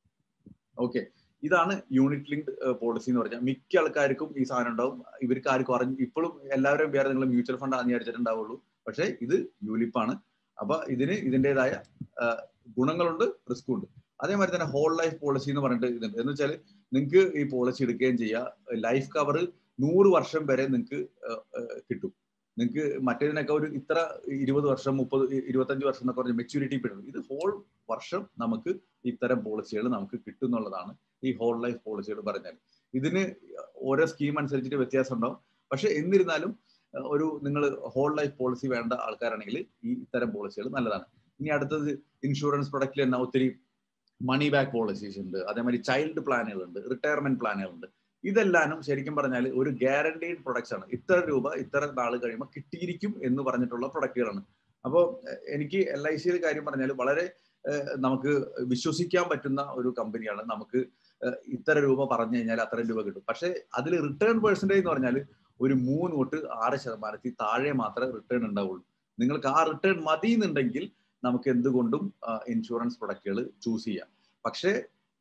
ഓക്കെ ഇതാണ് യൂണിറ്റ് ലിങ്ക്ഡ് പോളിസി എന്ന് പറഞ്ഞാൽ മിക്ക ആൾക്കാർക്കും ഈ സാധനം ഉണ്ടാവും ഇവർക്ക് ആർക്കും അറിഞ്ഞു ഇപ്പോഴും എല്ലാവരും വേറെ നിങ്ങൾ മ്യൂച്വൽ ഫണ്ട് ആണെന്ന് വിചാരിച്ചിട്ടുണ്ടാവുള്ളൂ പക്ഷേ ഇത് യൂലിപ്പാണ് അപ്പൊ ഇതിന് ഇതിൻ്റെതായ ഗുണങ്ങളുണ്ട് റിസ്ക്കും ഉണ്ട് അതേമാതിരി തന്നെ ഹോൾ ലൈഫ് പോളിസി എന്ന് പറഞ്ഞിട്ട് ഇതുണ്ട് എന്ന് വെച്ചാൽ നിങ്ങൾക്ക് ഈ പോളിസി എടുക്കുകയും ചെയ്യുക ലൈഫ് കവർ നൂറ് വർഷം വരെ നിങ്ങൾക്ക് കിട്ടും നിങ്ങൾക്ക് മറ്റേതിനൊക്കെ ഒരു ഇത്ര ഇരുപത് വർഷം മുപ്പത് ഇരുപത്തഞ്ച് വർഷം എന്നൊക്കെ പറഞ്ഞ് മെച്യൂരിറ്റി പീരീഡ് ഇത് ഹോൾ വർഷം നമുക്ക് ഇത്തരം പോളിസികൾ നമുക്ക് കിട്ടും എന്നുള്ളതാണ് ഈ ഹോൾ ലൈഫ് പോളിസികൾ പറഞ്ഞാൽ ഇതിന് ഓരോ സ്കീം അനുസരിച്ചിട്ട് വ്യത്യാസം ഉണ്ടാവും പക്ഷെ എന്നിരുന്നാലും ഒരു നിങ്ങൾ ഹോൾ ലൈഫ് പോളിസി വേണ്ട ആൾക്കാരാണെങ്കിൽ ഈ ഇത്തരം പോളിസികൾ നല്ലതാണ് ഇനി അടുത്തത് ഇൻഷുറൻസ് പ്രൊഡക്റ്റിൽ തന്നെ ഒത്തിരി മണി ബാക്ക് പോളിസീസ് ഉണ്ട് അതേമാതിരി ചൈൽഡ് പ്ലാനുകളുണ്ട് റിട്ടയർമെന്റ് പ്ലാനുകളുണ്ട് ഇതെല്ലാനും ശരിക്കും പറഞ്ഞാൽ ഒരു ഗ്യാരണ്ടീഡ് പ്രൊഡക്ട്സ് ആണ് ഇത്ര രൂപ ഇത്ര നാൾ കഴിയുമ്പോൾ കിട്ടിയിരിക്കും എന്ന് പറഞ്ഞിട്ടുള്ള പ്രൊഡക്റ്റുകളാണ് അപ്പോൾ എനിക്ക് എൽ ഐ സിയുടെ കാര്യം പറഞ്ഞാൽ വളരെ നമുക്ക് വിശ്വസിക്കാൻ പറ്റുന്ന ഒരു കമ്പനിയാണ് നമുക്ക് ഇത്ര രൂപ പറഞ്ഞു കഴിഞ്ഞാൽ അത്ര രൂപ കിട്ടും പക്ഷേ അതിൽ റിട്ടേൺ പെർസെൻറ്റേജ് എന്ന് പറഞ്ഞാൽ ഒരു മൂന്ന് തൊട്ട് ആറ് ശതമാനത്തിൽ താഴെ മാത്രമേ റിട്ടേൺ ഉണ്ടാവുള്ളൂ നിങ്ങൾക്ക് ആ റിട്ടേൺ മതി എന്നുണ്ടെങ്കിൽ നമുക്ക് എന്തുകൊണ്ടും ഇൻഷുറൻസ് പ്രൊഡക്റ്റുകൾ ചൂസ് ചെയ്യാം പക്ഷേ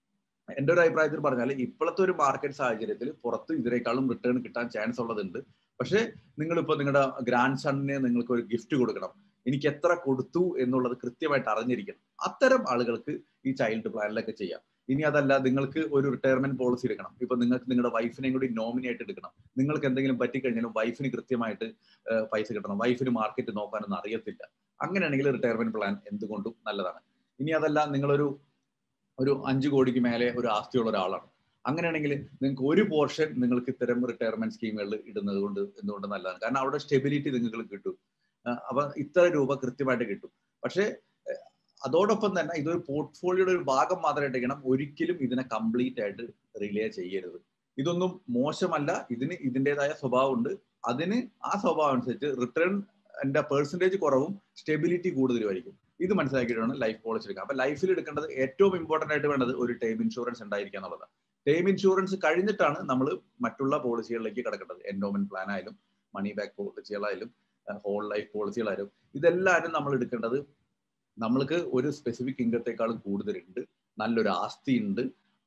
എൻ്റെ ഒരു അഭിപ്രായത്തിൽ പറഞ്ഞാൽ ഇപ്പോഴത്തെ ഒരു മാർക്കറ്റ് സാഹചര്യത്തിൽ പുറത്ത് ഇതിനേക്കാളും റിട്ടേൺ കിട്ടാൻ ചാൻസ് ഉള്ളതുണ്ട് പക്ഷേ നിങ്ങളിപ്പോൾ നിങ്ങളുടെ ഗ്രാൻഡ് സണ്ണിന് നിങ്ങൾക്ക് ഒരു ഗിഫ്റ്റ് കൊടുക്കണം എനിക്ക് എത്ര കൊടുത്തു എന്നുള്ളത് കൃത്യമായിട്ട് അറിഞ്ഞിരിക്കണം അത്തരം ആളുകൾക്ക് ഈ ചൈൽഡ് പ്ലാനിലൊക്കെ ചെയ്യാം ഇനി അതല്ല നിങ്ങൾക്ക് ഒരു റിട്ടയർമെന്റ് പോളിസി എടുക്കണം ഇപ്പൊ നിങ്ങൾക്ക് നിങ്ങളുടെ വൈഫിനെയും കൂടി നോമിനേറ്റ് എടുക്കണം നിങ്ങൾക്ക് എന്തെങ്കിലും പറ്റിക്കഴിഞ്ഞാലും വൈഫിന് കൃത്യമായിട്ട് പൈസ കിട്ടണം വൈഫിന് മാർക്കറ്റ് നോക്കാനൊന്നും അറിയത്തില്ല അങ്ങനെയാണെങ്കിൽ റിട്ടയർമെന്റ് പ്ലാൻ എന്തുകൊണ്ടും നല്ലതാണ് ഇനി അതല്ല നിങ്ങളൊരു ഒരു അഞ്ച് കോടിക്ക് മേലെ ഒരു ആസ്തിയുള്ള ഒരാളാണ് അങ്ങനെയാണെങ്കിൽ നിങ്ങൾക്ക് ഒരു പോർഷൻ നിങ്ങൾക്ക് ഇത്തരം റിട്ടയർമെന്റ് സ്കീമുകളിൽ ഇടുന്നത് കൊണ്ട് എന്തുകൊണ്ട് നല്ലതാണ് കാരണം അവിടെ സ്റ്റെബിലിറ്റി നിങ്ങൾക്ക് കിട്ടും അപ്പൊ ഇത്ര രൂപ കൃത്യമായിട്ട് കിട്ടും പക്ഷേ അതോടൊപ്പം തന്നെ ഇതൊരു പോർട്ട്ഫോളിയോയുടെ ഒരു ഭാഗം മാത്രം ഇട്ടിരിക്കണം ഒരിക്കലും ഇതിനെ കംപ്ലീറ്റ് ആയിട്ട് റിലേ ചെയ്യരുത് ഇതൊന്നും മോശമല്ല ഇതിന് ഇതിൻ്റെതായ സ്വഭാവമുണ്ട് അതിന് ആ സ്വഭാവം അനുസരിച്ച് റിട്ടേൺ എൻ്റെ പെർസെൻറ്റേജ് കുറവും സ്റ്റെബിലിറ്റി കൂടുതലുമായിരിക്കും ഇത് മനസ്സിലാക്കിയിട്ടാണ് ലൈഫ് പോളിസി എടുക്കുക അപ്പൊ ലൈഫിൽ എടുക്കേണ്ടത് ഏറ്റവും ഇമ്പോർട്ടന്റ് ആയിട്ട് വേണ്ടത് ഒരു ടേം ഇൻഷുറൻസ് ഉണ്ടായിരിക്കുക എന്നുള്ളതാണ് ടേം ഇൻഷുറൻസ് കഴിഞ്ഞിട്ടാണ് നമ്മൾ മറ്റുള്ള പോളിസികളിലേക്ക് കിടക്കേണ്ടത് എൻഡോമെന്റ് പ്ലാൻ ആയാലും മണി ബാക്ക് പോളിസികളായാലും ഹോൾ ലൈഫ് പോളിസികളായാലും ഇതെല്ലാവരും നമ്മൾ എടുക്കേണ്ടത് നമ്മൾക്ക് ഒരു സ്പെസിഫിക് ഇൻകത്തേക്കാളും കൂടുതലുണ്ട് നല്ലൊരു ആസ്തി ഉണ്ട്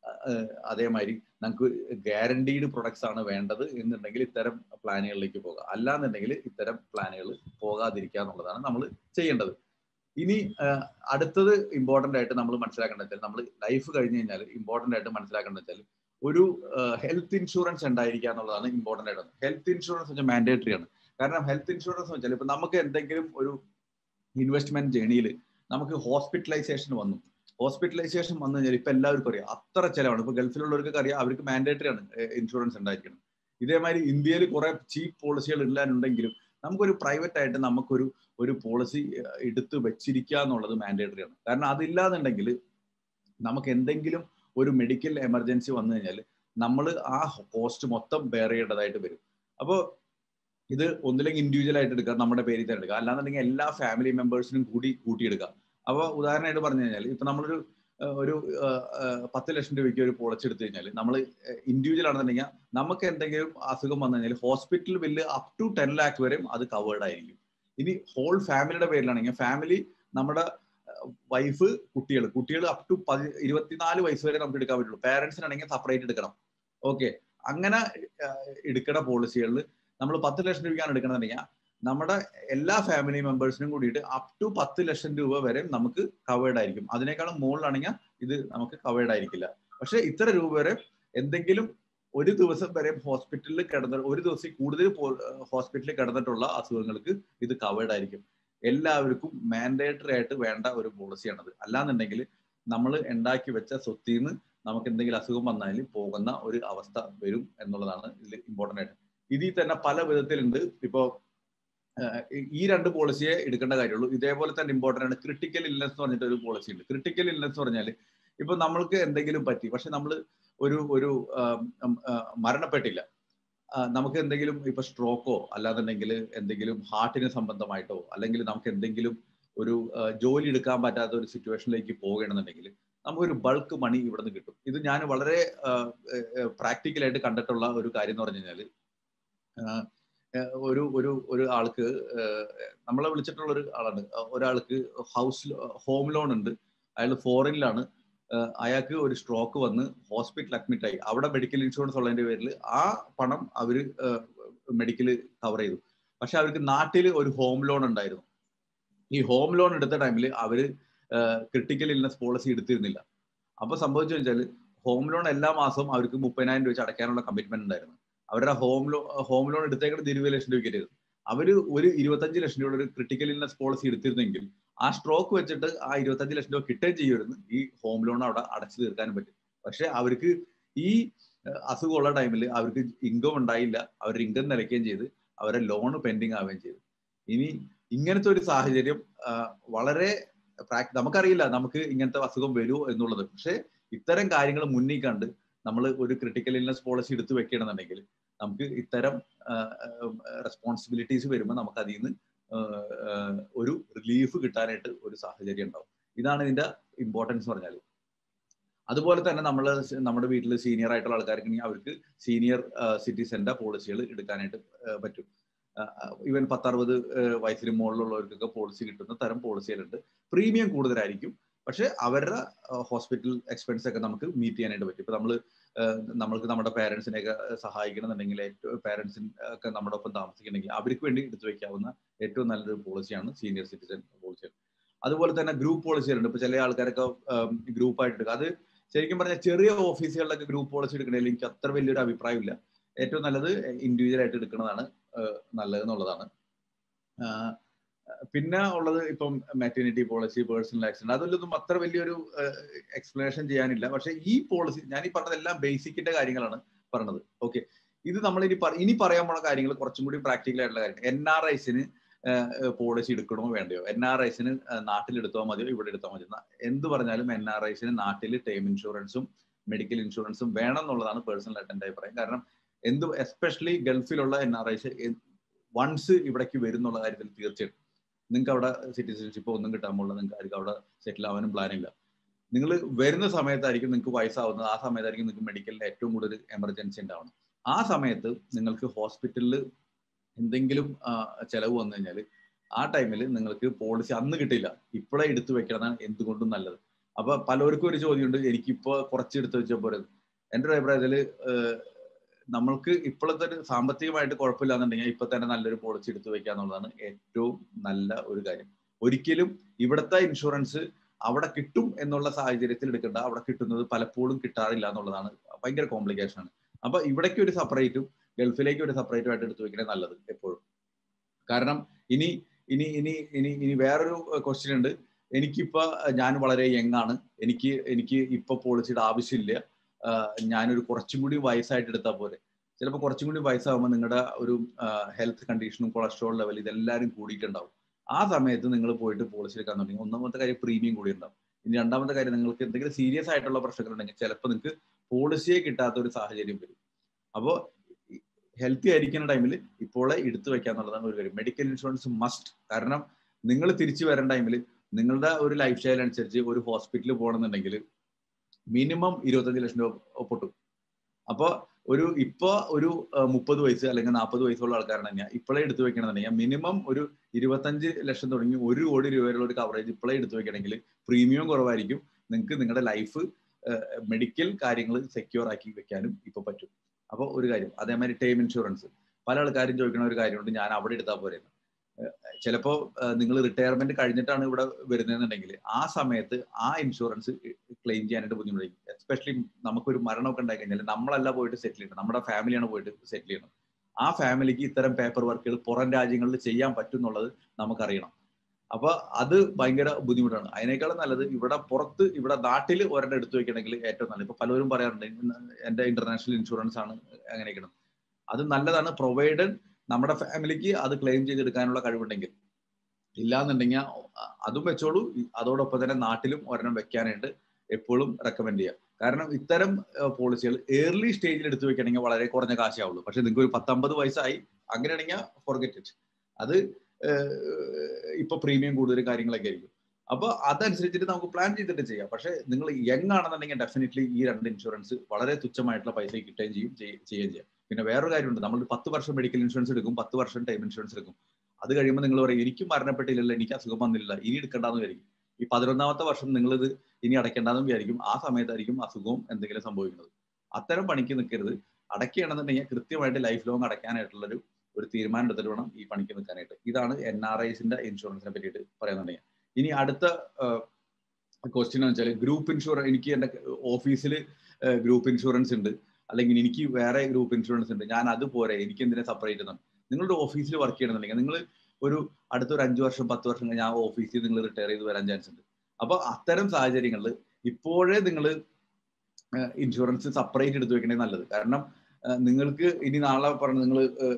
അതേമാതിരി നമുക്ക് ഗ്യാരണ്ടീഡ് പ്രൊഡക്ട്സ് ആണ് വേണ്ടത് എന്നുണ്ടെങ്കിൽ ഇത്തരം പ്ലാനുകളിലേക്ക് പോകാം അല്ലാന്നുണ്ടെങ്കിൽ ഇത്തരം പ്ലാനുകൾ പോകാതിരിക്കുക എന്നുള്ളതാണ് നമ്മൾ ചെയ്യേണ്ടത് ഇനി അടുത്തത് ഇമ്പോർട്ടന്റ് ആയിട്ട് നമ്മൾ മനസ്സിലാക്കേണ്ടത് വെച്ചാൽ നമ്മൾ ലൈഫ് കഴിഞ്ഞ് കഴിഞ്ഞാൽ ഇമ്പോർട്ടന്റ് ആയിട്ട് മനസ്സിലാക്കേണ്ടത് വെച്ചാൽ ഒരു ഹെൽത്ത് ഇൻഷുറൻസ് ഉണ്ടായിരിക്കുക എന്നുള്ളതാണ് ഇമ്പോർട്ടന്റ് ആയിട്ട് ഹെൽത്ത് ഇൻഷുറൻസ് വെച്ചാൽ മാൻഡേറ്ററി ആണ് കാരണം ഹെൽത്ത് ഇൻഷുറൻസ് വെച്ചാൽ ഇപ്പൊ നമുക്ക് എന്തെങ്കിലും ഒരു ഇൻവെസ്റ്റ്മെന്റ് ജേണിയിൽ നമുക്ക് ഹോസ്പിറ്റലൈസേഷൻ വന്നു ഹോസ്പിറ്റലൈസേഷൻ വന്നു കഴിഞ്ഞാൽ ഇപ്പൊ എല്ലാവർക്കും അറിയാം അത്ര ചിലവാണ് ഇപ്പൊ ഗൾഫിലുള്ളവർക്കൊക്കെ അറിയാം അവർക്ക് മാൻഡേറ്ററി ആണ് ഇൻഷുറൻസ് ഉണ്ടായിരിക്കണം ഇതേമാതിരി ഇന്ത്യയിൽ കുറെ ചീപ്പ് പോളിസികൾ ഇല്ലാനുണ്ടെങ്കിലും നമുക്കൊരു പ്രൈവറ്റ് ആയിട്ട് നമുക്കൊരു ഒരു പോളിസി എടുത്ത് വെച്ചിരിക്കുക എന്നുള്ളത് മാൻഡേറ്ററി ആണ് കാരണം അതില്ലാന്നുണ്ടെങ്കിൽ നമുക്ക് എന്തെങ്കിലും ഒരു മെഡിക്കൽ എമർജൻസി വന്നു കഴിഞ്ഞാൽ നമ്മൾ ആ കോസ്റ്റ് മൊത്തം ബെയർ ചെയ്യേണ്ടതായിട്ട് വരും അപ്പോൾ ഇത് ഒന്നില്ലെങ്കിൽ ഇൻഡിവിജ്വൽ ആയിട്ട് എടുക്കുക നമ്മുടെ പേരിൽ തന്നെ എടുക്കുക അല്ലാന്നുണ്ടെങ്കിൽ എല്ലാ ഫാമിലി മെമ്പേഴ്സിനും കൂടി കൂട്ടിയെടുക്കുക അപ്പോൾ ഉദാഹരണമായിട്ട് പറഞ്ഞു കഴിഞ്ഞാൽ ഇപ്പൊ നമ്മളൊരു ഒരു പത്ത് ലക്ഷം രൂപയ്ക്ക് ഒരു പോളിസി എടുത്തു കഴിഞ്ഞാൽ നമ്മൾ ഇൻഡിവിജ്വൽ ആണെന്നുണ്ടെങ്കിൽ നമുക്ക് എന്തെങ്കിലും അസുഖം വന്നു കഴിഞ്ഞാൽ hospital bill up to ten lakh വരെയും അത് കവേർഡ് ആയിരിക്കും ഇനി ഹോൾ ഫാമിലിയുടെ പേരിലാണെങ്കിൽ ഫാമിലി നമ്മുടെ വൈഫ് കുട്ടികൾ കുട്ടികൾ അപ് ടു പതി ഇരുപത്തിനാല് വയസ്സ് വരെ നമുക്ക് എടുക്കാൻ പറ്റുള്ളൂ പാരന്റ്സിനാണെങ്കിൽ സെപ്പറേറ്റ് എടുക്കണം ഓക്കെ അങ്ങനെ എടുക്കുന്ന പോളിസികളിൽ നമ്മൾ പത്ത് ലക്ഷം രൂപയ്ക്കാണ് എടുക്കണമെന്നുണ്ടെങ്കിൽ നമ്മുടെ എല്ലാ ഫാമിലി മെമ്പേഴ്സിനും കൂടിയിട്ട് അപ് ടു പത്ത് ലക്ഷം രൂപ വരെ നമുക്ക് കവേർഡ് ആയിരിക്കും അതിനേക്കാളും മുകളിലാണെങ്കിൽ ഇത് നമുക്ക് കവേർഡ് ആയിരിക്കില്ല പക്ഷെ ഇത്ര രൂപ വരെ എന്തെങ്കിലും ഒരു ദിവസം വരെ ഹോസ്പിറ്റലിൽ കിടന്ന ഒരു ദിവസം കൂടുതൽ ഹോസ്പിറ്റലിൽ കിടന്നിട്ടുള്ള അസുഖങ്ങൾക്ക് ഇത് കവേർഡ് ആയിരിക്കും എല്ലാവർക്കും മാൻഡേറ്ററി ആയിട്ട് വേണ്ട ഒരു പോളിസിയാണത് അല്ലാന്നുണ്ടെങ്കിൽ നമ്മൾ ഉണ്ടാക്കി വെച്ച സ്വത്തിൽ നിന്ന് നമുക്ക് എന്തെങ്കിലും അസുഖം വന്നാൽ പോകുന്ന ഒരു അവസ്ഥ വരും എന്നുള്ളതാണ് ഇതിൽ ഇമ്പോർട്ടൻ്റ് ആയിട്ട് ഇതിൽ തന്നെ പല വിധത്തിലുണ്ട് ഇപ്പോൾ ഈ രണ്ട് പോളിസിയെ എടുക്കേണ്ട കാര്യമുള്ളൂ ഇതേപോലെ തന്നെ ഇമ്പോർട്ടൻ്റ് ആണ് ക്രിട്ടിക്കൽ ഇൽനെസ് എന്ന് പറഞ്ഞിട്ട് ഒരു പോളിസി ഉണ്ട് ക്രിട്ടിക്കൽ ഇൽനെസ് എന്ന് പറഞ്ഞാൽ ഇപ്പൊ നമ്മൾക്ക് എന്തെങ്കിലും പറ്റി പക്ഷെ നമ്മൾ ഒരു ഒരു മരണപ്പെട്ടില്ല നമുക്ക് എന്തെങ്കിലും ഇപ്പൊ സ്ട്രോക്കോ അല്ലാന്നുണ്ടെങ്കിൽ എന്തെങ്കിലും ഹാർട്ടിന് സംബന്ധമായിട്ടോ അല്ലെങ്കിൽ നമുക്ക് എന്തെങ്കിലും ഒരു ജോലി എടുക്കാൻ പറ്റാത്ത ഒരു സിറ്റുവേഷനിലേക്ക് പോവുകയാണെന്നുണ്ടെങ്കിൽ നമുക്കൊരു ബൾക്ക് മണി ഇവിടെ നിന്ന് കിട്ടും ഇത് ഞാൻ വളരെ പ്രാക്ടിക്കലായിട്ട് കണ്ടിട്ടുള്ള ഒരു കാര്യം എന്ന് പറഞ്ഞു കഴിഞ്ഞാൽ ഒരു ഒരു ഒരു ആൾക്ക് നമ്മളെ വിളിച്ചിട്ടുള്ള ഒരു ആളാണ് ഒരാൾക്ക് ഹൗസ് ഹോം ലോൺ ഉണ്ട് അയാൾ ഫോറിനിലാണ് അയാൾക്ക് ഒരു സ്ട്രോക്ക് വന്ന് ഹോസ്പിറ്റൽ അഡ്മിറ്റ് ആയി അവിടെ മെഡിക്കൽ ഇൻഷുറൻസ് ഉള്ളതിന്റെ പേരിൽ ആ പണം അവര് മെഡിക്കൽ കവർ ചെയ്തു പക്ഷെ അവർക്ക് നാട്ടിൽ ഒരു ഹോം ലോൺ ഉണ്ടായിരുന്നു ഈ ഹോം ലോൺ എടുത്ത ടൈമിൽ അവര് ക്രിട്ടിക്കൽ ഇൽനസ് പോളിസി എടുത്തിരുന്നില്ല അപ്പൊ സംഭവിച്ചു വെച്ചാൽ ഹോം ലോൺ എല്ലാ മാസവും അവർക്ക് മുപ്പതിനായിരം രൂപ വെച്ച് അടയ്ക്കാനുള്ള കമ്മിറ്റ്മെന്റ് ഉണ്ടായിരുന്നു അവരുടെ ഹോം ലോൺ ഹോം ലോൺ എടുത്തേക്കുന്നത് ഇരുപത് ലക്ഷം രൂപയ്ക്ക് അവര് ഒരു ഇരുപത്തഞ്ച് ലക്ഷം രൂപയുടെ ഒരു ക്രിട്ടിക്കൽ ഇൽനസ് പോളിസി എടുത്തിരുന്നെങ്കിൽ ആ സ്ട്രോക്ക് വെച്ചിട്ട് ആ ഇരുപത്തഞ്ച് ലക്ഷം രൂപ കിട്ടുകയും ചെയ്യുമായിരുന്നു ഈ ഹോം ലോൺ അവിടെ അടച്ചു തീർക്കാനും പറ്റും പക്ഷെ അവർക്ക് ഈ അസുഖമുള്ള ടൈമിൽ അവർക്ക് ഇൻകം ഉണ്ടായില്ല അവരുടെ ഇൻകം നിലയ്ക്കുകയും ചെയ്ത് അവരുടെ ലോൺ പെൻഡിങ് ആവുകയും ചെയ്തു ഇനി ഇങ്ങനത്തെ ഒരു സാഹചര്യം വളരെ നമുക്കറിയില്ല നമുക്ക് ഇങ്ങനത്തെ അസുഖം വരുമോ എന്നുള്ളത് പക്ഷെ ഇത്തരം കാര്യങ്ങൾ മുന്നിൽ കണ്ട് നമ്മൾ ഒരു ക്രിട്ടിക്കൽ ഇൽനസ് പോളിസി എടുത്തു വെക്കണമെന്നുണ്ടെങ്കിൽ നമുക്ക് ഇത്തരം റെസ്പോൺസിബിലിറ്റീസ് വരുമ്പോൾ നമുക്ക് അതിൽ നിന്ന് ഒരു റിലീഫ് കിട്ടാനായിട്ട് ഒരു സാഹചര്യം ഉണ്ടാവും ഇതാണ് ഇതിന്റെ ഇമ്പോർട്ടൻസ് പറഞ്ഞാൽ അതുപോലെ തന്നെ നമ്മൾ നമ്മുടെ വീട്ടിൽ സീനിയർ ആയിട്ടുള്ള ആൾക്കാർക്ക് അവർക്ക് സീനിയർ സിറ്റിസന്റെ പോളിസികൾ എടുക്കാനായിട്ട് പറ്റും ഈവൻ പത്തറുപത് വയസ്സിന് മുകളിലുള്ളവർക്കൊക്കെ പോളിസി കിട്ടുന്ന തരം പോളിസികളുണ്ട് പ്രീമിയം കൂടുതലായിരിക്കും പക്ഷെ അവരുടെ ഹോസ്പിറ്റൽ എക്സ്പെൻസ് ഒക്കെ നമുക്ക് മീറ്റ് ചെയ്യാനായിട്ട് പറ്റും ഇപ്പൊ നമ്മൾ നമ്മൾക്ക് നമ്മുടെ പേരൻസിനെയൊക്കെ സഹായിക്കണമെന്നുണ്ടെങ്കിൽ ഏറ്റവും പേരൻസിന് ഒക്കെ നമ്മുടെ ഒപ്പം താമസിക്കണമെങ്കിൽ അവർക്ക് വേണ്ടി എടുത്തു വെക്കാവുന്ന ഏറ്റവും നല്ലൊരു പോളിസിയാണ് സീനിയർ സിറ്റിസൺ പോളിസി അതുപോലെ തന്നെ ഗ്രൂപ്പ് പോളിസികളുണ്ട് ഇപ്പൊ ചില ആൾക്കാരൊക്കെ ഗ്രൂപ്പായിട്ട് എടുക്കുക അത് ശരിക്കും പറഞ്ഞാൽ ചെറിയ ഓഫീസുകളിലൊക്കെ ഗ്രൂപ്പ് പോളിസി എടുക്കണമെങ്കിൽ എനിക്ക് അത്ര വലിയൊരു അഭിപ്രായമില്ല ഏറ്റവും നല്ലത് ഇൻഡിവിജ്വൽ ആയിട്ട് എടുക്കുന്നതാണ് നല്ലത് എന്നുള്ളതാണ് പിന്നെ ഉള്ളത് ഇപ്പം മെറ്റേണിറ്റി പോളിസി പേഴ്സണൽ ആക്സിഡന്റ് അതിലൊന്നും അത്ര വലിയൊരു എക്സ്പ്ലനേഷൻ ചെയ്യാനില്ല പക്ഷെ ഈ പോളിസി ഞാൻ ഈ പറഞ്ഞതെല്ലാം ബേസിക്കിന്റെ കാര്യങ്ങളാണ് പറഞ്ഞത് ഓക്കെ ഇത് നമ്മൾ ഇനി ഇനി പറയാൻ പോണ കാര്യങ്ങൾ കുറച്ചും കൂടി പ്രാക്ടിക്കൽ ആയിട്ടുള്ള കാര്യങ്ങൾ എൻ ആർ ഐസിന് പോളിസി എടുക്കണമോ വേണ്ടയോ എൻ ആർ ഐസിന് നാട്ടിൽ എടുത്താൽ മതിയോ ഇവിടെ എടുത്താൽ മതിയോ എന്ത് പറഞ്ഞാലും എൻ ആർ ഐസിന് നാട്ടിൽ ടേം ഇൻഷുറൻസും മെഡിക്കൽ ഇൻഷുറൻസും വേണം എന്നുള്ളതാണ് പേഴ്സണൽ ആയിട്ട് എൻ്റെ അഭിപ്രായം കാരണം എന്ത് എസ്പെഷ്യലി ഗൾഫിലുള്ള എൻ ആർ ഐസ് വൺസ് ഇവിടേക്ക് വരുന്നുള്ള കാര്യത്തിൽ തീർച്ചയായിട്ടും നിങ്ങൾക്ക് അവിടെ സിറ്റിസൺഷിപ്പ് ഒന്നും കിട്ടാൻ പോകുന്നത് നിങ്ങൾക്ക് ആയിരിക്കും അവിടെ സെറ്റിൽ ആവാനും പ്ലാൻ ഇല്ല നിങ്ങൾ വരുന്ന സമയത്തായിരിക്കും നിങ്ങൾക്ക് വയസ്സാവുന്നത് ആ സമയത്തായിരിക്കും നിങ്ങൾക്ക് മെഡിക്കലിന്റെ ഏറ്റവും കൂടുതൽ എമർജൻസി ഉണ്ടാവണം ആ സമയത്ത് നിങ്ങൾക്ക് ഹോസ്പിറ്റലിൽ എന്തെങ്കിലും ചെലവ് വന്നു കഴിഞ്ഞാൽ ആ ടൈമിൽ നിങ്ങൾക്ക് പോളിസി അന്ന് കിട്ടില്ല ഇപ്പോഴേ എടുത്തു വെക്കണമെന്നാണ് എന്തുകൊണ്ടും നല്ലത് അപ്പൊ പലർക്കും ഒരു ചോദ്യമുണ്ട് എനിക്കിപ്പോ കുറച്ച് എടുത്തു വെച്ചാൽ പോരുത് എൻ്റെ ഒരു അഭിപ്രായത്തിൽ നമ്മൾക്ക് ഇപ്പോഴത്തെ ഒരു സാമ്പത്തികമായിട്ട് കുഴപ്പമില്ലാന്നുണ്ടെങ്കിൽ ഇപ്പൊ തന്നെ നല്ലൊരു പോളിസി എടുത്തു വെക്കുക എന്നുള്ളതാണ് ഏറ്റവും നല്ല ഒരു കാര്യം ഒരിക്കലും ഇവിടുത്തെ ഇൻഷുറൻസ് അവിടെ കിട്ടും എന്നുള്ള സാഹചര്യത്തിൽ എടുക്കേണ്ട അവിടെ കിട്ടുന്നത് പലപ്പോഴും കിട്ടാറില്ല എന്നുള്ളതാണ് ഭയങ്കര കോംപ്ലിക്കേഷൻ ആണ് അപ്പൊ ഇവിടേക്ക് ഒരു സെപ്പറേറ്റും ഗൾഫിലേക്ക് ഒരു സെപ്പറേറ്റും ആയിട്ട് എടുത്തു വെക്കണേ നല്ലത് എപ്പോഴും കാരണം ഇനി ഇനി ഇനി ഇനി ഇനി വേറൊരു ക്വസ്റ്റ്യൻ ഉണ്ട് എനിക്കിപ്പോ ഞാൻ വളരെ യങ് ആണ് എനിക്ക് എനിക്ക് ഇപ്പൊ പോളിസിയുടെ ആവശ്യമില്ല ഞാനൊരു കുറച്ചും കൂടി വയസ്സായിട്ട് എടുത്താൽ പോലെ ചിലപ്പോൾ കുറച്ചും കൂടി വയസ്സാകുമ്പോൾ നിങ്ങളുടെ ഒരു ഹെൽത്ത് കണ്ടീഷനും കൊളസ്ട്രോൾ ലെവൽ ഇതെല്ലാവരും കൂടിയിട്ടുണ്ടാവും ആ സമയത്ത് നിങ്ങൾ പോയിട്ട് പോളിസി എടുക്കാൻ തുടങ്ങി ഒന്നാമത്തെ കാര്യം പ്രീമിയം കൂടി ഉണ്ടാവും ഇനി രണ്ടാമത്തെ കാര്യം നിങ്ങൾക്ക് എന്തെങ്കിലും സീരിയസ് ആയിട്ടുള്ള പ്രശ്നങ്ങൾ ഉണ്ടെങ്കിൽ ചിലപ്പോൾ നിങ്ങൾക്ക് പോളിസിയെ കിട്ടാത്ത ഒരു സാഹചര്യം വരും അപ്പോൾ ഹെൽത്തി ആയിരിക്കുന്ന ടൈമിൽ ഇപ്പോഴേ എടുത്തു വെക്കുക എന്നുള്ളതാണ് ഒരു കാര്യം മെഡിക്കൽ ഇൻഷുറൻസ് മസ്റ്റ് കാരണം നിങ്ങൾ തിരിച്ചു വരേണ്ട ടൈമിൽ നിങ്ങളുടെ ഒരു ലൈഫ് സ്റ്റൈൽ അനുസരിച്ച് ഒരു ഹോസ്പിറ്റലിൽ പോകണമെന്നുണ്ടെങ്കിൽ മിനിമം ഇരുപത്തഞ്ച് ലക്ഷം രൂപ പൊട്ടും അപ്പോൾ ഒരു ഇപ്പൊ ഒരു മുപ്പത് വയസ്സ് അല്ലെങ്കിൽ നാൽപ്പത് വയസ്സുള്ള ആൾക്കാരാണെങ്കിൽ ഇപ്പോഴേ എടുത്തു വെക്കണമെന്നുണ്ടെങ്കിൽ മിനിമം ഒരു ഇരുപത്തഞ്ച് ലക്ഷം തുടങ്ങി ഒരു കോടി രൂപയുള്ള ഒരു കവറേജ് ഇപ്പോഴേ എടുത്തു വെക്കണമെങ്കിൽ പ്രീമിയം കുറവായിരിക്കും നിങ്ങൾക്ക് നിങ്ങളുടെ ലൈഫ് മെഡിക്കൽ കാര്യങ്ങൾ സെക്യൂർ ആക്കി വെക്കാനും ഇപ്പൊ പറ്റും അപ്പോൾ ഒരു കാര്യം അതേമാതിരി ടേം ഇൻഷുറൻസ് പല ആൾക്കാരും ചോദിക്കുന്ന ഒരു കാര്യമുണ്ട് ഞാൻ അവിടെ എടുത്താൽ പോരെ ചിലപ്പോൾ നിങ്ങൾ റിട്ടയർമെന്റ് കഴിഞ്ഞിട്ടാണ് ഇവിടെ വരുന്നതെന്നുണ്ടെങ്കിൽ ആ സമയത്ത് ആ ഇൻഷുറൻസ് ക്ലെയിം ചെയ്യാനായിട്ട് ബുദ്ധിമുട്ടായിരിക്കും എസ്പെഷ്യലി നമുക്കൊരു മരണമൊക്കെ ഉണ്ടായി കഴിഞ്ഞാൽ നമ്മളല്ല പോയിട്ട് സെറ്റിൽ ചെയ്യണം നമ്മുടെ ഫാമിലിയാണ് പോയിട്ട് സെറ്റിൽ ചെയ്യണം ആ ഫാമിലിക്ക് ഇത്തരം പേപ്പർ വർക്കുകൾ പുറം രാജ്യങ്ങളിൽ ചെയ്യാൻ പറ്റും എന്നുള്ളത് നമുക്കറിയണം അപ്പൊ അത് ഭയങ്കര ബുദ്ധിമുട്ടാണ് അതിനേക്കാളും നല്ലത് ഇവിടെ പുറത്ത് ഇവിടെ നാട്ടിൽ ഒരെണ്ണം എടുത്തു വെക്കണമെങ്കിൽ ഏറ്റവും നല്ലത് ഇപ്പൊ പലരും പറയാറുണ്ട് എന്റെ ഇന്റർനാഷണൽ ഇൻഷുറൻസ് ആണ് അങ്ങനെയൊക്കെയാണ് അത് നല്ലതാണ് പ്രൊവൈഡഡ് നമ്മുടെ ഫാമിലിക്ക് അത് ക്ലെയിം ചെയ്തെടുക്കാനുള്ള കഴിവുണ്ടെങ്കിൽ ഇല്ലാന്നുണ്ടെങ്കിൽ അതും വെച്ചോളൂ അതോടൊപ്പം തന്നെ നാട്ടിലും ഒരെണ്ണം വെക്കാനായിട്ട് എപ്പോഴും റെക്കമെൻഡ് ചെയ്യുക കാരണം ഇത്തരം പോളിസികൾ ഏർലി സ്റ്റേജിൽ എടുത്തു വെക്കണമെങ്കിൽ വളരെ കുറഞ്ഞ കാശാവുള്ളൂ പക്ഷെ നിങ്ങൾക്ക് ഒരു പത്തൊമ്പത് വയസ്സായി അങ്ങനെയാണെങ്കിൽ ഫോർഗെറ്റ് ഇറ്റ് അത് ഇപ്പൊ പ്രീമിയം കൂടുതൽ കാര്യങ്ങളൊക്കെ ആയിരിക്കും അപ്പൊ അതനുസരിച്ചിട്ട് നമുക്ക് പ്ലാൻ ചെയ്തിട്ട് ചെയ്യാം പക്ഷെ നിങ്ങൾ യങ് ആണെന്നുണ്ടെങ്കിൽ ഡെഫിനറ്റ്ലി ഈ രണ്ട് ഇൻഷുറൻസ് വളരെ തുച്ഛമായിട്ടുള്ള പൈസ കിട്ടുകയും ചെയ്യും ചെയ്യുകയും ചെയ്യാം പിന്നെ വേറൊരു കാര്യമുണ്ട് നമ്മൾ പത്ത് വർഷം മെഡിക്കൽ ഇൻഷുറൻസ് എടുക്കും പത്ത് വർഷം ടൈം ഇൻഷുറൻസ് എടുക്കും അത് കഴിയുമ്പോൾ നിങ്ങൾ പറയും എനിക്കും മരണപ്പെട്ടില്ലല്ലോ എനിക്ക് അസുഖം വന്നില്ല ഇനി എടുക്കേണ്ടെന്ന് വിചാരിക്കും ഈ പതിനൊന്നാമത്തെ വർഷം നിങ്ങളിത് ഇനി അടയ്ക്കേണ്ടെന്ന് വിചാരിക്കും ആ സമയത്തായിരിക്കും അസുഖവും എന്തെങ്കിലും സംഭവിക്കുന്നത് അത്തരം പണിക്ക് നിൽക്കരുത് അടയ്ക്കുകയാണെന്നുണ്ടെങ്കിൽ കൃത്യമായിട്ട് ലൈഫ് ലോങ് അടയ്ക്കാനായിട്ടുള്ളൊരു ഒരു തീരുമാനം എടുത്തിട്ട് വേണം ഈ പണിക്ക് നിൽക്കാനായിട്ട് ഇതാണ് എൻ ആർ ഐസിന്റെ ഇൻഷുറൻസിനെ പറ്റിയിട്ട് പറയുന്നുണ്ടെങ്കിൽ ഇനി അടുത്ത ക്വസ്റ്റ്യൻ എന്ന് വെച്ചാൽ ഗ്രൂപ്പ് ഇൻഷുറൻസ് എനിക്ക് എൻ്റെ ഓഫീസിൽ ഗ്രൂപ്പ് ഇൻഷുറൻസ് ഉണ്ട് അല്ലെങ്കിൽ എനിക്ക് വേറെ ഗ്രൂപ്പ് ഇൻഷുറൻസ് ഉണ്ട് ഞാൻ അത് പോരെ എനിക്ക് എന്തിനാ സെപ്പറേറ്റ് എന്നാണ് നിങ്ങളുടെ ഓഫീസിൽ വർക്ക് ചെയ്യണമെന്നുണ്ടെങ്കിൽ നിങ്ങൾ ഒരു അടുത്തൊരു അഞ്ച് വർഷം പത്ത് വർഷം കഴിഞ്ഞ് ആ ഓഫീസിൽ നിങ്ങൾ റിട്ടയർ ചെയ്ത് വരാൻ ചാൻസ് ഉണ്ട് അപ്പൊ അത്തരം സാഹചര്യങ്ങളിൽ ഇപ്പോഴേ നിങ്ങൾ ഇൻഷുറൻസ് സെപ്പറേറ്റ് എടുത്തു വെക്കണേ നല്ലത് കാരണം നിങ്ങൾക്ക് ഇനി നാളെ പറഞ്ഞ നിങ്ങൾ